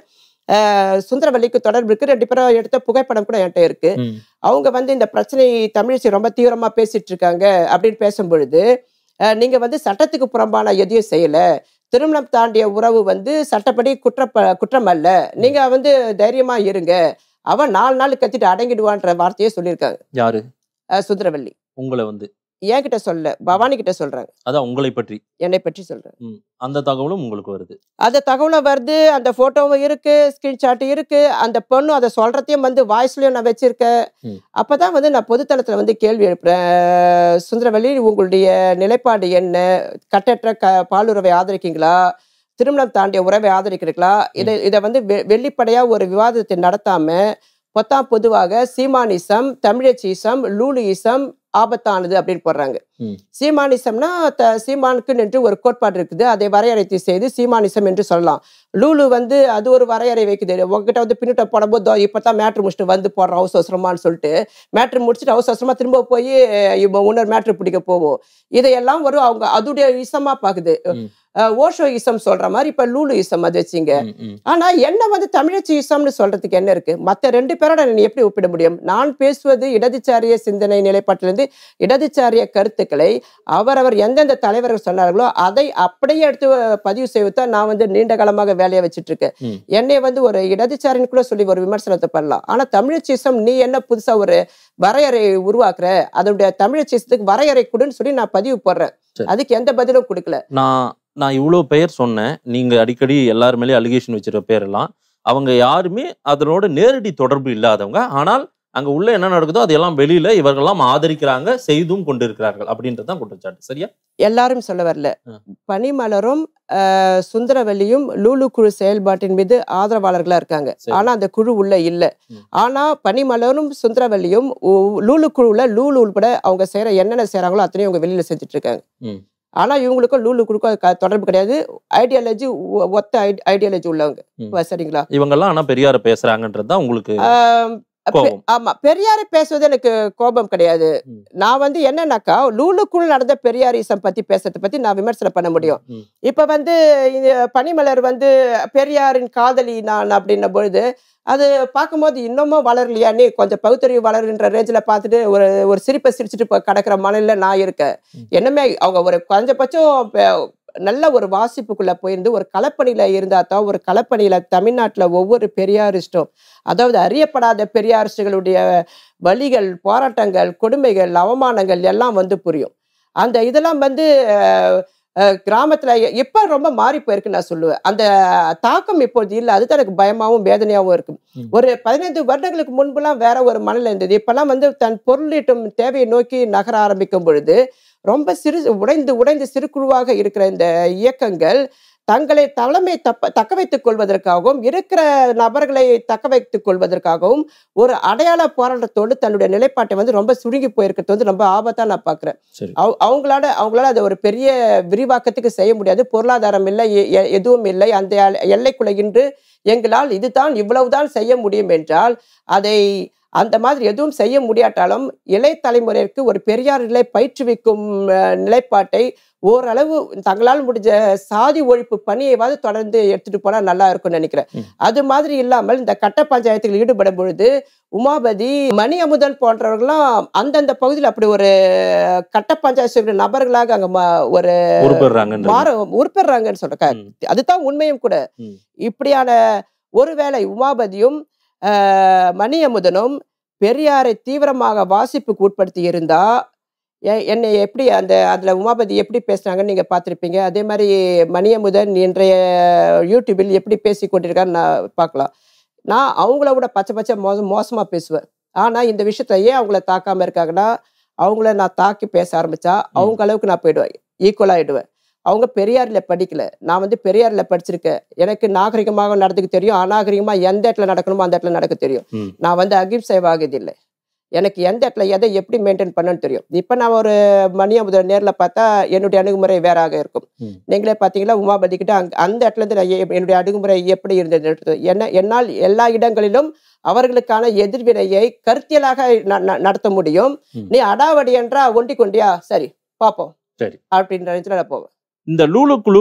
அஹ், சுந்தரவல்லிக்கு தொடர்பு இருக்கு ரெண்டு பேரும் எடுத்த புகைப்படம் கூட என்கிட்ட இருக்கு ம். அவங்க வந்து இந்த பிரச்சனை தமிழிசை ரொம்ப தீவிரமா பேசிட்டு இருக்காங்க அப்படின்னு பேசும் பொழுது அஹ், நீங்க வந்து சட்டத்துக்கு புறம்பான எதையும் செய்யல திருமணம் தாண்டிய உறவு வந்து சட்டப்படி குற்ற குற்றம் அல்ல நீங்க வந்து தைரியமா இருங்க அவன் நாலு நாள் கத்திட்டு அடங்கிடுவான்ற வார்த்தையே சொல்லியிருக்காங்க யாரு அஹ், சுந்தரவல்லி உங்களை வந்து என்கிட்ட சொல்ல பவானி கிட்ட சொல்றாங்க அதான் உங்களை பற்றி என்னை பற்றி சொல்றாங்க ம். அந்த தகவலும் உங்களுக்கு வருது அந்த தகவலும் வருது அந்த போட்டோவும் இருக்கு ஸ்கிரீன்ஷாட் இருக்கு அந்த பொண்ணும் அதை சொல்றதையும் வந்து வாய்ஸ்லயும் நான் வச்சிருக்கேன் ம். அப்பதான் வந்து நான் பொதுத்தளத்துல வந்து கேள்வி எழுப்புறேன் சுந்தரவல்லி உங்களுடைய நிலைப்பாடு என்ன கட்டற்ற க பாலுறவை ஆதரிக்கீங்களா திருமணம் தாண்டிய உறவை ஆதரிக்கிறீங்களா இதை இதை வந்து வெ- வெளிப்படையா ஒரு விவாதத்தை நடத்தாம பொத்தாம் பொதுவாக சீமானிசம் தமிழச்சீசம் லூலியிசம் ஆபத்தானது அப்படின்னு போடுறாங்க ம். சீமானிசம்னா த- சீமானுக்கு என்று ஒரு கோட்பாடு இருக்குது அதை வரையறைத்து செய்து சீமானிசம் என்று சொல்லலாம் லூலு வந்து அது ஒரு வரையறை வைக்குது உங்ககிட்ட வந்து பின்னிட்ட போடும்போது "தோ, இப்பதான் மேட்ரு முடிச்சுட்டு வந்து போடுறோம் அவசர அவசரமான்னு சொல்லிட்டு மேட்ரு முடிச்சுட்டு அவசர அவசரமா திரும்ப போய் இப்போ இன்னொரு மேட்ரு பிடிக்க போவோம் இதையெல்லாம் ஒரு அவங்க அதுடைய இசமா பாக்குது ம். அஹ் ஓஷோ இசம் சொல்ற மாதிரி இப்ப லூலு இசம் அது வச்சுங்க ம், ம். ஆனா என்ன வந்து தமிழச்சி இசம்னு சொல்றதுக்கு என்ன இருக்கு மத்த ரெண்டு பேரோட நீ எப்படி ஒப்பிட முடியும் நான் பேசுவது இடதுசாரிய சிந்தனை நிலைப்பாட்டிலிருந்து இடதுசாரிய கருத்துக்களை அவரவர் எந்தெந்த தலைவர்கள் சொன்னார்களோ அதை அப்படியே எடுத்து பதிவு செய்வதான் நான் வந்து நீண்ட காலமாக வேலையை வச்சுட்டு இருக்கேன் ம். என்னை வந்து ஒரு இடதுசாரின்னு கூட சொல்லி ஒரு விமர்சனத்தை பண்ணலாம் ஆனா தமிழச்சிசம் நீ என்ன புதுசா ஒரு வரையறை உருவாக்குற அதனுடைய தமிழச்சிசத்துக்கு வரையறை கொடுன்னு சொல்லி நான் பதிவு போடுறேன் சரி. அதுக்கு எந்த பதிலும் கொடுக்கல நான் நான் இவ்வளோ பெயர் சொன்னேன் நீங்க அடிக்கடி எல்லார் மேலேயும் அலிகேஷன் வச்சிருக்க பேரெல்லாம் அவங்க யாருமே அதனோட நேரடி தொடர்பு இல்லாதவங்க ஆனால் அங்க உள்ள என்ன நடக்குதோ அதையெல்லாம் வெளியில இவர்கள்லாம் ஆதரிக்கிறாங்க செய்தும் கொண்டிருக்கிறார்கள் அப்படின்றது தான் குற்றச்சாட்டு சரியா எல்லாரும் சொல்ல வரல ஆ. பனிமலரும் ஆஹ், சுந்தரவல்லியும் லூலு குழு செயல்பாட்டின் மீது ஆதரவாளர்களா இருக்காங்க சரி. ஆனா அந்த குழு உள்ள இல்ல ம். ஆனா பனிமலரும் சுந்தரவல்லியும் உ- லூலு குழுல லூலு உள்பட அவங்க செய்யற என்னென்ன செய்றாங்களோ அத்தனையும் அவங்க வெளியில செஞ்சுட்டு இருக்காங்க ம். ஆனா இவங்களுக்கும் லூலு குழுக்கும் க- தொடர்பு கிடையாது ஐடியாலஜி ஒத்த ஐடியாலஜி உள்ளவங்க ம். சரிங்களா இவங்கெல்லாம் ஆனா பெரியார பேசுறாங்கன்றது தான் உங்களுக்கு ஆம், பெ- கோபம் ஆமா பெரியாரை பேசுவது எனக்கு கோபம் கிடையாது ம். நான் வந்து என்னன்னாக்கா லூலுக்குள் நடந்த பெரியாரிசம் பத்தி பேசுறதை பத்தி நான் விமர்சனம் பண்ண முடியும் ம். இப்ப வந்து இது பனிமலர் வந்து பெரியாரின் காதலி நான் அப்படின்ன பொழுது அது பார்க்கும்போது இன்னமும் வளரலையா நீ கொஞ்சம் பகுத்தறிவு வளருன்ற ரேஞ்சில் பார்த்துட்டு ஒரு ஒரு சிரிப்பை சிரிச்சுட்டு இப்போ கிடக்கிற மனநில நான் இருக்கேன் ம். என்னமே அவங்க ஒரு குறைஞ்சபட்சம் பெ- நல்ல ஒரு வாசிப்புக்குள்ள போயிருந்து ஒரு களப்பணியில இருந்தா தான் ஒரு களப்பணியில தமிழ்நாட்டுல ஒவ்வொரு பெரியாரிஸ்டும் அதாவது அறியப்படாத பெரியாரிஸ்டுகளுடைய வழிகள் போராட்டங்கள் கொடுமைகள் அவமானங்கள் எல்லாம் வந்து புரியும் அந்த இதெல்லாம் வந்து அஹ், அஹ், கிராமத்துல எ- இப்ப ரொம்ப மாறி போயிருக்கு நான் சொல்லுவேன் அந்த தாக்கம் இப்போது இல்லை அதுதான் எனக்கு பயமாவும் வேதனையாவும் இருக்கு ம். ஒரு பதினைந்து வருடங்களுக்கு முன்புலாம் வேற ஒரு மனநிலை இருந்தது இப்பெல்லாம் வந்து தன் பொருளீட்டும் தேவையை நோக்கி நகர ஆரம்பிக்கும் பொழுது ரொம்ப சிறு உடைந்து உடைந்து சிறுகுழுவாக இருக்கிற இந்த இயக்கங்கள் தங்களை தலைமை தப்ப தக்க வைத்துக் கொள்வதற்காகவும் இருக்கிற நபர்களை தக்க வைத்துக் கொள்வதற்காகவும் ஒரு அடையாள போராட்டத்தோடு தன்னுடைய நிலைப்பாட்டை வந்து ரொம்ப சுருங்கி போயிருக்கிறது வந்து ரொம்ப ஆபத்தா நான் பாக்குறேன் சரி அவ- அவங்களால அவங்களால அதை ஒரு பெரிய விரிவாக்கத்துக்கு செய்ய முடியாது பொருளாதாரம் இல்லை எ- எ- எதுவும் இல்லை அந்த எல்- எல்லைக்குள்ள இன்று எங்களால் இதுதான் இவ்வளவுதான் செய்ய முடியும் என்றால் அதை அந்த மாதிரி எதுவும் செய்ய முடியாட்டாலும் இளைய தலைமுறைக்கு ஒரு பெரியார் நிலை பயிற்றுவிக்கும் அஹ், நிலைப்பாட்டை ஓரளவு தங்களால் முடிஞ்ச சாதி ஒழிப்பு பணியைவாது தொடர்ந்து எடுத்துட்டு போனா நல்லா இருக்கும்னு நினைக்கிறேன் ம். அது மாதிரி இல்லாமல் இந்த கட்ட பஞ்சாயத்தில் ஈடுபடும் பொழுது உமாபதி மணி அமுதன் போன்றவர்கள்லாம் அந்தந்த பகுதியில் அப்படி ஒரு கட்ட பஞ்சாயத்து நபர்களாக அங்க ம- ஒரு உருப்படுறாங்கன்ற மாற உருப்படுறாங்கன்னு சொல்றேன் ம். அதுதான் உண்மையும் கூட ம். இப்படியான ஒருவேளை உமாபதியும் ஆஹ், மணி அமுதனும் பெரியாரை தீவிரமாக வாசிப்புக்கு உட்படுத்தி இருந்தா எ- என்னை எப்படி அந்த அதுல உமாபதி எப்படி பேசுனாங்கன்னு நீங்க பார்த்திருப்பீங்க அதே மாதிரி மணியமுதன் இன்றைய யூடியூபில் எப்படி பேசி கொண்டிருக்கான்னு நான் பார்க்கலாம் நான் அவங்கள விட பச்சை பச்சை மோசம் மோசமா பேசுவேன் ஆனா இந்த விஷயத்துல ஏன் அவங்கள தாக்காம இருக்காங்கன்னா அவங்கள நான் தாக்கி பேச ஆரம்பிச்சா அவங்க அளவுக்கு நான் போயிடுவேன் ஈக்குவல் ஆயிடுவேன் அவங்க பெரியார்ல படிக்கல நான் வந்து பெரியார்ல படிச்சிருக்கேன் எனக்கு நாகரிகமாக நடந்துக்க தெரியும் அநாகரிகமா எந்த இடத்துல நடக்கணுமோ அந்த இடத்துல நடக்க தெரியும் ம். நான் வந்து அகிம்சைவாகது இல்லை எனக்கு எந்த இடத்துல எதை எப்படி மெயின்டைன் பண்ணணும்னு தெரியும் இப்போ நான் ஒரு மணியமுதல் நேர்ல பார்த்தா என்னுடைய அணுகுமுறை வேறாக இருக்கும் ம். நீங்களே பார்த்தீங்களா உமாபதி கிட்ட அங்க அந்த இடத்துல இருந்து நான் எ- என்னுடைய அணுகுமுறை எப்படி இருந்தது என்ன என்னால் எல்லா இடங்களிலும் அவர்களுக்கான எதிர்வினையை கருத்தியலாக ந- ந- நடத்த முடியும் ம். நீ அடாவடி என்றா ஒண்டி கொண்டியா சரி பார்ப்போம் சரி. அப்படின்ற ரேஞ்சில் நான் போவேன் இந்த லூலு குழு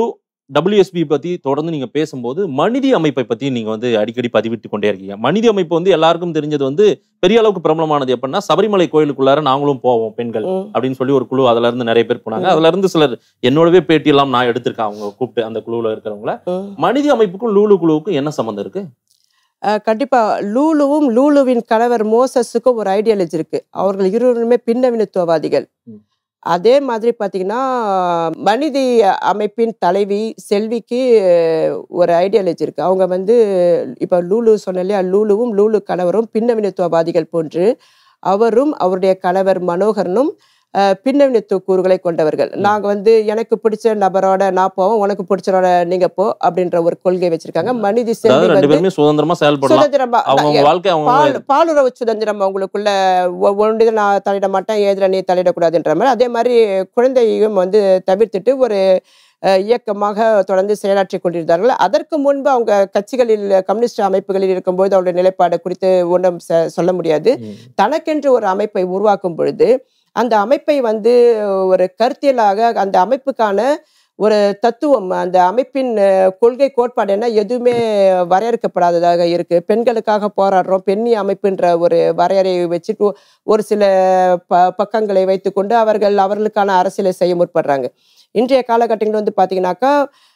டபிள்யூஎஸ்பி பத்தி தொடர்ந்து நீங்க பேசும்போது மனித அமைப்பை பத்தி நீங்க வந்து அடிக்கடி பதிவிட்டு கொண்டே இருக்கீங்க மனித அமைப்பு வந்து எல்லாருக்கும் தெரிஞ்சது வந்து பெரிய அளவுக்கு பிரபலமானது எப்படின்னா சபரிமலை கோயிலுக்குள்ளார நாங்களும் போவோம் பெண்கள் ம். அப்படின்னு சொல்லி ஒரு குழு அதுல இருந்து நிறைய பேர் போனாங்க ம். அதுல இருந்து சிலர் என்னோடவே பேட்டி எல்லாம் நான் எடுத்திருக்கேன் அவங்க கூப்பிட்டு அந்த குழுவுல இருக்கிறவங்கள ம். மனித அமைப்புக்கும் லூலு குழுவுக்கும் என்ன சம்பந்தம் இருக்கு அஹ் கண்டிப்பா லூலுவும் லூலுவின் கணவர் மோசஸுக்கும் ஒரு ஐடியாலஜி இருக்கு அவர்கள் இருவருமே பின்னவினத்துவவாதிகள் ம். அதே மாதிரி பாத்தீங்கன்னா மனிதி அமைப்பின் தலைவி செல்விக்கு அஹ், ஒரு ஐடியாலஜி இருக்கு அவங்க வந்து இப்ப லூலு சொன்ன இல்லையா லூலுவும் லூலு கணவரும் பின்னவினத்துவவாதிகள் போன்று அவரும் அவருடைய கணவர் மனோகரனும் அஹ், பின்னவினத்துவ கூறுகளை கொண்டவர்கள் நாங்க வந்து எனக்கு பிடிச்ச நபரோட நான் போவோம் உனக்கு பிடிச்சரோட நீங்க போ அப்படின்ற ஒரு கொள்கை வச்சிருக்காங்க மனிதி செல்வி அதாவது ரெண்டு வந்து பேருமே சுதந்திரமா செயல்படலாம் சுதந்திரமா அவங்க வாழ்க்கை அவங்க பால் பாலுறவு சுதந்திரம் அவங்களுக்குள்ள ஒ- ஒன்றில் நான் தலையிட மாட்டேன் ஏதில் நீ தலையிடக்கூடாதுன்ற மாதிரி அதே மாதிரி குழந்தையும் வந்து தவிர்த்துட்டு ஒரு அஹ், இயக்கமாக தொடர்ந்து செயலாற்றி கொண்டிருந்தார்கள் அதற்கு முன்பு அவங்க கட்சிகளில் கம்யூனிஸ்ட் அமைப்புகளில் இருக்கும்போது அவருடைய நிலைப்பாடு குறித்து ஒன்றும் ச- சொல்ல முடியாது ம். தனக்கென்று ஒரு அமைப்பை உருவாக்கும் பொழுது அந்த அமைப்பை வந்து ஒரு கருத்தியலாக அந்த அமைப்புக்கான ஒரு தத்துவம் அந்த அமைப்பின் அஹ், கொள்கை கோட்பாடு என்ன எதுவுமே வரையறுக்கப்படாததாக இருக்கு பெண்களுக்காக போராடுறோம் பெண்ணி அமைப்புன்ற ஒரு வரையறையை வச்சுட்டு ஒ- ஒரு சில ப பக்கங்களை வைத்துக்கொண்டு அவர்கள் அவர்களுக்கான அரசியலை செய்ய முற்படுறாங்க இன்றைய காலகட்டங்கள் வந்து பார்த்தீங்கன்னாக்கா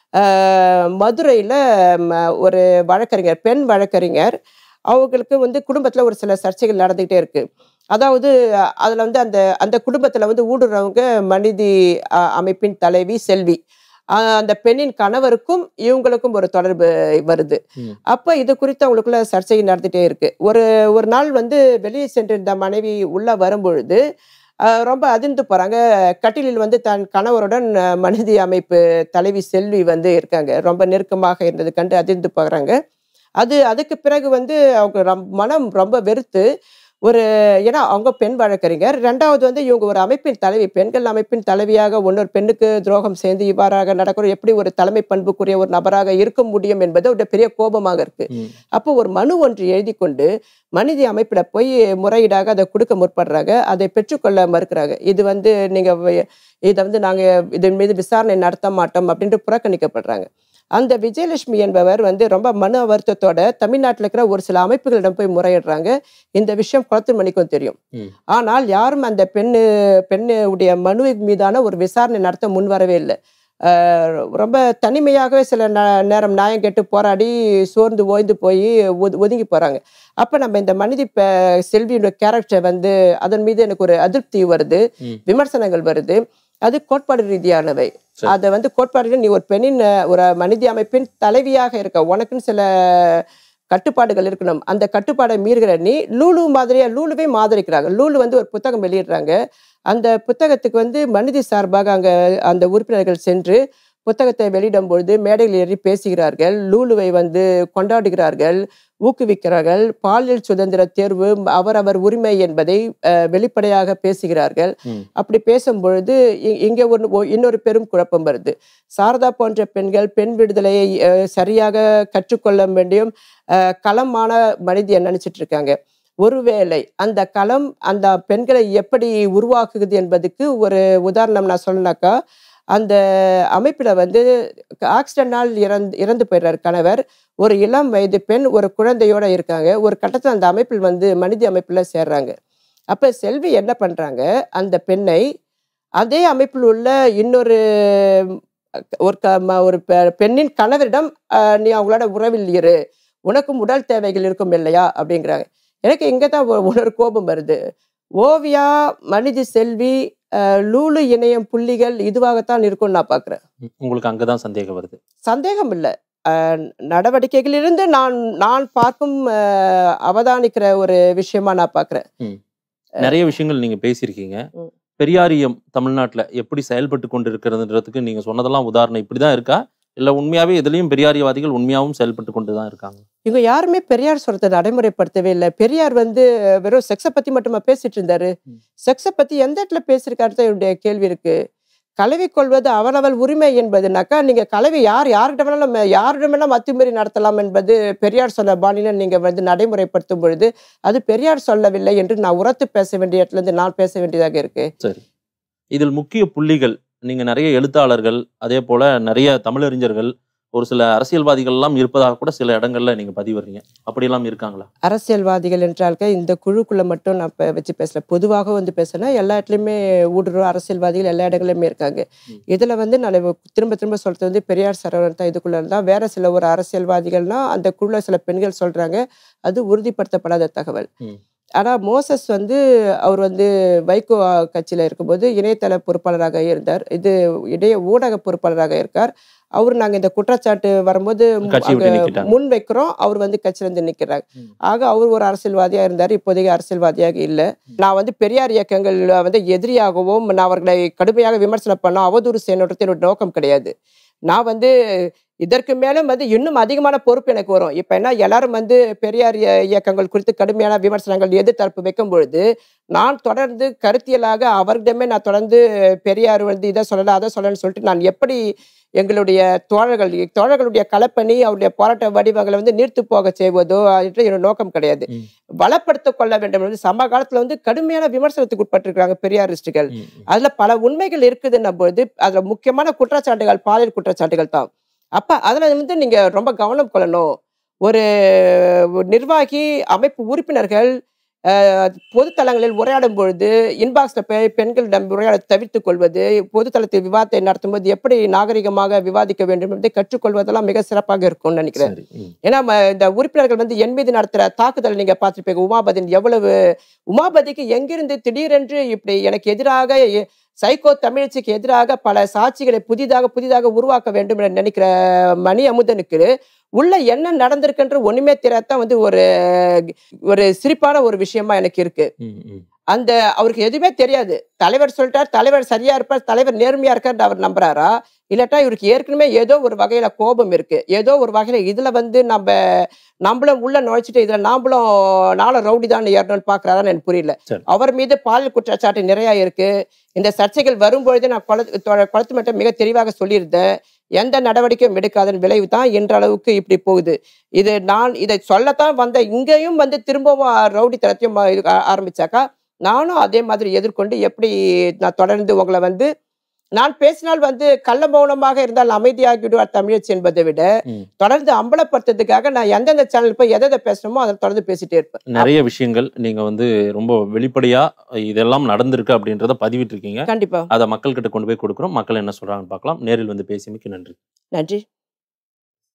மதுரையில் ஒரு வழக்கறிஞர் பெண் வழக்கறிஞர் அவங்களுக்கு வந்து குடும்பத்தில் ஒரு சில சர்ச்சைகள் நடந்துக்கிட்டே இருக்கு அதாவது அதில் வந்து அந்த அந்த குடும்பத்தில் வந்து ஊடுறவங்க மனிதி அஹ், அமைப்பின் தலைவி செல்வி அஹ், அந்த பெண்ணின் கணவருக்கும் இவங்களுக்கும் ஒரு தொடர்பு வருது ம். அப்ப இது குறித்து அவங்களுக்குள்ள சர்ச்சை நடந்துட்டே இருக்கு ஒரு ஒரு நாள் வந்து வெளியே சென்றிருந்த மனைவி உள்ள வரும்பொழுது அஹ், ரொம்ப அதிர்ந்து போறாங்க கட்டிலில் வந்து தன் கணவருடன் அஹ், மனிதி அமைப்பு தலைவி செல்வி வந்து இருக்காங்க ரொம்ப நெருக்கமாக இருந்தது கண்டு அதிர்ந்து போகிறாங்க அது அதுக்கு பிறகு வந்து அவங்க ரம்- மனம் ரொம்ப வெறுத்து ஒரு ஏன்னா அவங்க பெண் வழக்கறிஞர் ரெண்டாவது வந்து இவங்க ஒரு அமைப்பின் தலைவி பெண்கள் அமைப்பின் தலைவியாக இன்னொரு பெண்ணுக்கு துரோகம் சேர்ந்து இவ்வாறாக நடக்கிற எப்படி ஒரு தலைமை பண்புக்குரிய ஒரு நபராக இருக்க முடியும் என்பது ஒரு பெரிய கோபமாக இருக்கு ம். அப்போ ஒரு மனு ஒன்று எழுதி கொண்டு மனித அமைப்பிட போய் முறையீடாக அதை கொடுக்க முற்படுறாங்க அதை பெற்றுக்கொள்ள மறுக்கிறாங்க இது வந்து நீங்க வ- இதை வந்து நாங்க இதன் மீது விசாரணை நடத்த மாட்டோம் அப்படின்ட்டு புறக்கணிக்கப்படுறாங்க அந்த விஜயலட்சுமி என்பவர் வந்து ரொம்ப மன வருத்தத்தோட தமிழ்நாட்டில் இருக்கிற ஒரு சில அமைப்புகளிடம் போய் முறையிடுறாங்க இந்த விஷயம் குளத்து மணிக்கும் தெரியும் ம். ஆனால் யாரும் அந்த பெண்ணு பெண்ணுடைய மனு மீதான ஒரு விசாரணை நடத்த முன்வரவே இல்லை அஹ் ரொம்ப தனிமையாகவே சில ந- நேரம் நியாயம் கேட்டு போராடி சோர்ந்து ஓய்ந்து போய் ஒது- ஒதுங்கி போறாங்க அப்ப நம்ம இந்த மனித ப- செல்வியோட கேரக்டர் வந்து அதன் மீது எனக்கு ஒரு அதிருப்தி வருது ம். விமர்சனங்கள் வருது அது கோட்பாடு ரீதியானவை சரி. அதை வந்து கோட்பாடு நீ ஒரு பெண்ணின் அஹ், ஒரு மனித அமைப்பின் தலைவியாக இருக்க உனக்குன்னு சில கட்டுப்பாடுகள் இருக்கணும் அந்த கட்டுப்பாடை மீறுகிற நீ லூலு மாதிரியா லூலுவே மாதிரிக்கிறாங்க லூலு வந்து ஒரு புத்தகம் வெளியிடுறாங்க அந்த புத்தகத்துக்கு வந்து மனித சார்பாக அங்க அந்த உறுப்பினர்கள் சென்று புத்தகத்தை வெளியிடும் பொழுது மேடையில் ஏறி பேசுகிறார்கள் லூலுவை வந்து கொண்டாடுகிறார்கள் ஊக்குவிக்கிறார்கள் பாலியல் சுதந்திர தேர்வு அவரவர் உரிமை என்பதை அஹ், வெளிப்படையாக பேசுகிறார்கள் ம். அப்படி பேசும் பொழுது இ- இங்கே ஒரு ஒ- இன்னொரு பெரும் குழப்பம் வருது சாரதா போன்ற பெண்கள் பெண் விடுதலையை அஹ், சரியாக கற்றுக்கொள்ள வேண்டியும் அஹ், களமான மனிதியை நினைச்சிட்டு இருக்காங்க ஒருவேளை அந்த களம் அந்த பெண்களை எப்படி உருவாக்குது என்பதுக்கு ஒரு உதாரணம் நான் சொல்லனாக்கா அந்த அமைப்பில் வந்து ஆக்சிடென்டால் இறந்து இறந்து போயிடுறார் கணவர் ஒரு இளம் வயது பெண் ஒரு குழந்தையோட இருக்காங்க ஒரு கட்டத்தில் அந்த அமைப்பில் வந்து மனித அமைப்பில் சேர்றாங்க அப்போ செல்வி என்ன பண்ணுறாங்க அந்த பெண்ணை அதே அமைப்பில் உள்ள இன்னொரு ஒரு க ம- ஒரு பெ- பெண்ணின் கணவரிடம் அஹ், நீ அவங்களோட உறவில் இரு உனக்கும் உடல் தேவைகள் இருக்கும் இல்லையா அப்படிங்கிறாங்க எனக்கு இங்கே தான் ஒரு ஒரு கோபம் வருது ஓவியா மனித செல்வி அஹ், லூலு இணையம் புள்ளிகள் இதுவாகத்தான் இருக்கும்னு நான் பார்க்குறேன் உங்களுக்கு அங்கதான் சந்தேகம் வருது சந்தேகம் இல்லை நடவடிக்கைகளிலிருந்து நான் நான் பார்க்கும் அஹ், அவதானிக்கிற ஒரு விஷயமா நான் பார்க்குறேன் நிறைய விஷயங்கள் நீங்க பேசியிருக்கீங்க ம். பெரியாரியம் தமிழ்நாட்டுல எப்படி செயல்பட்டு கொண்டு இருக்கிறதுன்றதுக்கு நீங்க சொன்னதெல்லாம் உதாரணம் இப்படிதான் இருக்கா இல்ல உண்மையாவே எதுலயும் பெரியாரியவாதிகள் உண்மையாவும் செயல்பட்டு கொண்டு தான் இருக்காங்க இவங்க யாருமே பெரியார் சொல்றதை நடைமுறைப்படுத்தவே இல்லை பெரியார் வந்து வெறும் செக்ஸை பத்தி மட்டுமா பேசிட்டு இருந்தாரு ம். செக்ஸை பத்தி எந்த இடத்துல பேசியிருக்காரு தான் என்னுடைய கேள்வி இருக்கு கலவி கொள்வது அவரவள் உரிமை என்பதுனாக்கா நீங்க கலவி யார் யார்கிட்ட வேணாலும் யாரிடம் வேணாலும் அத்துமீறி நடத்தலாம் என்பது பெரியார் சொன்ன பாணியில நீங்க வந்து நடைமுறைப்படுத்தும் பொழுது அது பெரியார் சொல்லவில்லை என்று நான் உரத்து பேச வேண்டிய இடத்துல இருந்து நான் பேச வேண்டியதாக இருக்கு சரி இதில் முக்கிய புள்ளிகள் நீங்க நிறைய எழுத்தாளர்கள் அதே போல நிறைய தமிழறிஞர்கள் ஒரு சில அரசியல்வாதிகள் எல்லாம் இருப்பதாக கூட சில இடங்கள்ல நீங்க பதிவிடுறீங்க அப்படியெல்லாம் இருக்காங்களா அரசியல்வாதிகள் என்றால்க இந்த குழுக்குள்ள மட்டும் நான் இப்ப வச்சு பேசல பொதுவாக வந்து பேசினா எல்லா இடத்துலையுமே ஊடுருவ அரசியல்வாதிகள் எல்லா இடங்களிலுமே இருக்காங்க ம். இதுல வந்து நான் இப்ப திரும்ப திரும்ப சொல்றது வந்து பெரியார் சரவணன் தான் இதுக்குள்ள இருந்தா வேற சில ஒரு அரசியல்வாதிகள்னா அந்த குழுல சில பெண்கள் சொல்றாங்க அது உறுதிப்படுத்தப்படாத தகவல் ம். ஆனா மோசஸ் வந்து அவர் வந்து வைகோ கட்சியில இருக்கும்போது இணையதள பொறுப்பாளராக இருந்தார் இது இடைய ஊடக பொறுப்பாளராக இருக்கார் அவர் நாங்க இந்த குற்றச்சாட்டு வரும்போது கட்சியை விட்டு அங்க நீக்கிட்டாங்க. முன் வைக்கிறோம் அவர் வந்து கட்சியில இருந்து நிக்கிறாங்க ம். ஆக அவர் ஒரு அரசியல்வாதியா இருந்தார் இப்போதைக்கு அரசியல்வாதியாக இல்லை நான் வந்து பெரியார் இயக்கங்கள் வந்து எதிரியாகவும் நான் அவர்களை கடுமையாக விமர்சனம் பண்ண அவதூறு செய்யணுன்றது என்னோட நோக்கம் கிடையாது நான் வந்து இதற்கு மேலும் வந்து இன்னும் அதிகமான பொறுப்பு எனக்கு வரும் இப்ப என்ன எல்லாரும் வந்து பெரியார் இய- இயக்கங்கள் குறித்து கடுமையான விமர்சனங்கள் எதிர்த்தரப்பு வைக்கும் பொழுது நான் தொடர்ந்து கருத்தியலாக அவர்களிடமே நான் தொடர்ந்து பெரியார் வந்து இதை சொல்லல அதை சொல்லலன்னு சொல்லிட்டு நான் எப்படி எங்களுடைய தோழர்கள் தோழர்களுடைய களப்பணி அவருடைய போராட்ட வடிவங்களை வந்து நீர்த்து போக செய்வதோ என்று என்னோட நோக்கம் கிடையாது ம். வளப்படுத்திக் கொள்ள வேண்டும் என்று சம காலத்துல வந்து கடுமையான விமர்சனத்துக்கு உட்பட்டிருக்கிறாங்க பெரியாரிஸ்டுகள் ம், ம். அதுல பல உண்மைகள் இருக்குதுன்னும் போது அதுல முக்கியமான குற்றச்சாட்டுகள் பாலியல் குற்றச்சாட்டுகள் தான் அப்ப அதுல வந்து நீங்க ரொம்ப கவனம் கொள்ளணும் ஒரு நிர்வாகி அமைப்பு உறுப்பினர்கள் அஹ், பொதுத்தளங்களில் உரையாடும் பொழுது இன்பாக்ஸ்ல போய் பெண்களிடம் உரையாட தவிர்த்துக் கொள்வது பொதுத்தளத்தில் விவாதத்தை நடத்தும்போது எப்படி நாகரிகமாக விவாதிக்க வேண்டும் என்பதை கற்றுக்கொள்வதெல்லாம் மிக சிறப்பாக இருக்கும்னு நினைக்கிறேன் சரி ம். ஏன்னா ம- இந்த உறுப்பினர்கள் வந்து என் மீது நடத்துற தாக்குதல் நீங்க பார்த்திருப்பீங்க உமாபதின் எவ்வளவு உமாபதிக்கு எங்கிருந்து திடீரென்று இப்படி எனக்கு எதிராக எ- சைக்கோ தமிழச்சிக்கு எதிராக பல சாட்சிகளை புதிதாக புதிதாக உருவாக்க வேண்டும் என நினைக்கிற மணி அமுதனுக்கு உள்ள என்ன நடந்திருக்குன்ற ஒண்ணுமே தெரியாதான் வந்து ஒரு ஒரு சிரிப்பான ஒரு விஷயமா எனக்கு இருக்கு ம், ம். அந்த அவருக்கு எதுவுமே தெரியாது தலைவர் சொல்லிட்டார் தலைவர் சரியா இருப்பார் தலைவர் நேர்மையா இருக்கார் அவர் நம்புறாரா இல்லாட்டா இவருக்கு ஏற்கனவே ஏதோ ஒரு வகையில கோபம் இருக்கு ஏதோ ஒரு வகையில இதுல வந்து நம்ம நம்மளும் உள்ள நுழைச்சிட்டு இதுல நாமளும் நாளும் ரவுடி தான் ஏறணும்னு பாக்குறாரான்னு எனக்கு புரியல சரி. அவர் மீது பாலியல் குற்றச்சாட்டு நிறைய இருக்கு இந்த சர்ச்சைகள் வரும்பொழுது நான் குளத்து குளத்து மட்டும் மிக தெளிவாக சொல்லியிருந்தேன் எந்த நடவடிக்கையும் எடுக்காதன் விளைவு தான் இன்றளவுக்கு இப்படி போகுது இது நான் இதை சொல்லத்தான் வந்த இங்கேயும் வந்து திரும்பவும் ரவுடி தரத்தையும் ஆரம்பிச்சாக்கா நானும் அதே மாதிரி எதிர்கொண்டு எப்படி நான் தொடர்ந்து உங்களை வந்து நான் பேசினால் வந்து கள்ள மௌனமாக இருந்தால் அமைதியாகிவிடுவார் தமிழச்சி என்பதை விட ம். தொடர்ந்து அம்பலப்படுத்துறதுக்காக நான் எந்தெந்த சேனல் போய் எதை எதை பேசணுமோ அதை தொடர்ந்து பேசிட்டே இருப்பேன் நிறைய விஷயங்கள் நீங்க வந்து ரொம்ப வெளிப்படையா இதெல்லாம் நடந்திருக்கு அப்படின்றத பதிவிட்டு இருக்கீங்க கண்டிப்பா அதை மக்கள்கிட்ட கொண்டு போய் கொடுக்குறோம் மக்கள் என்ன சொல்றாங்கன்னு பார்க்கலாம் நேரில் வந்து பேசியமைக்கு நன்றி நன்றி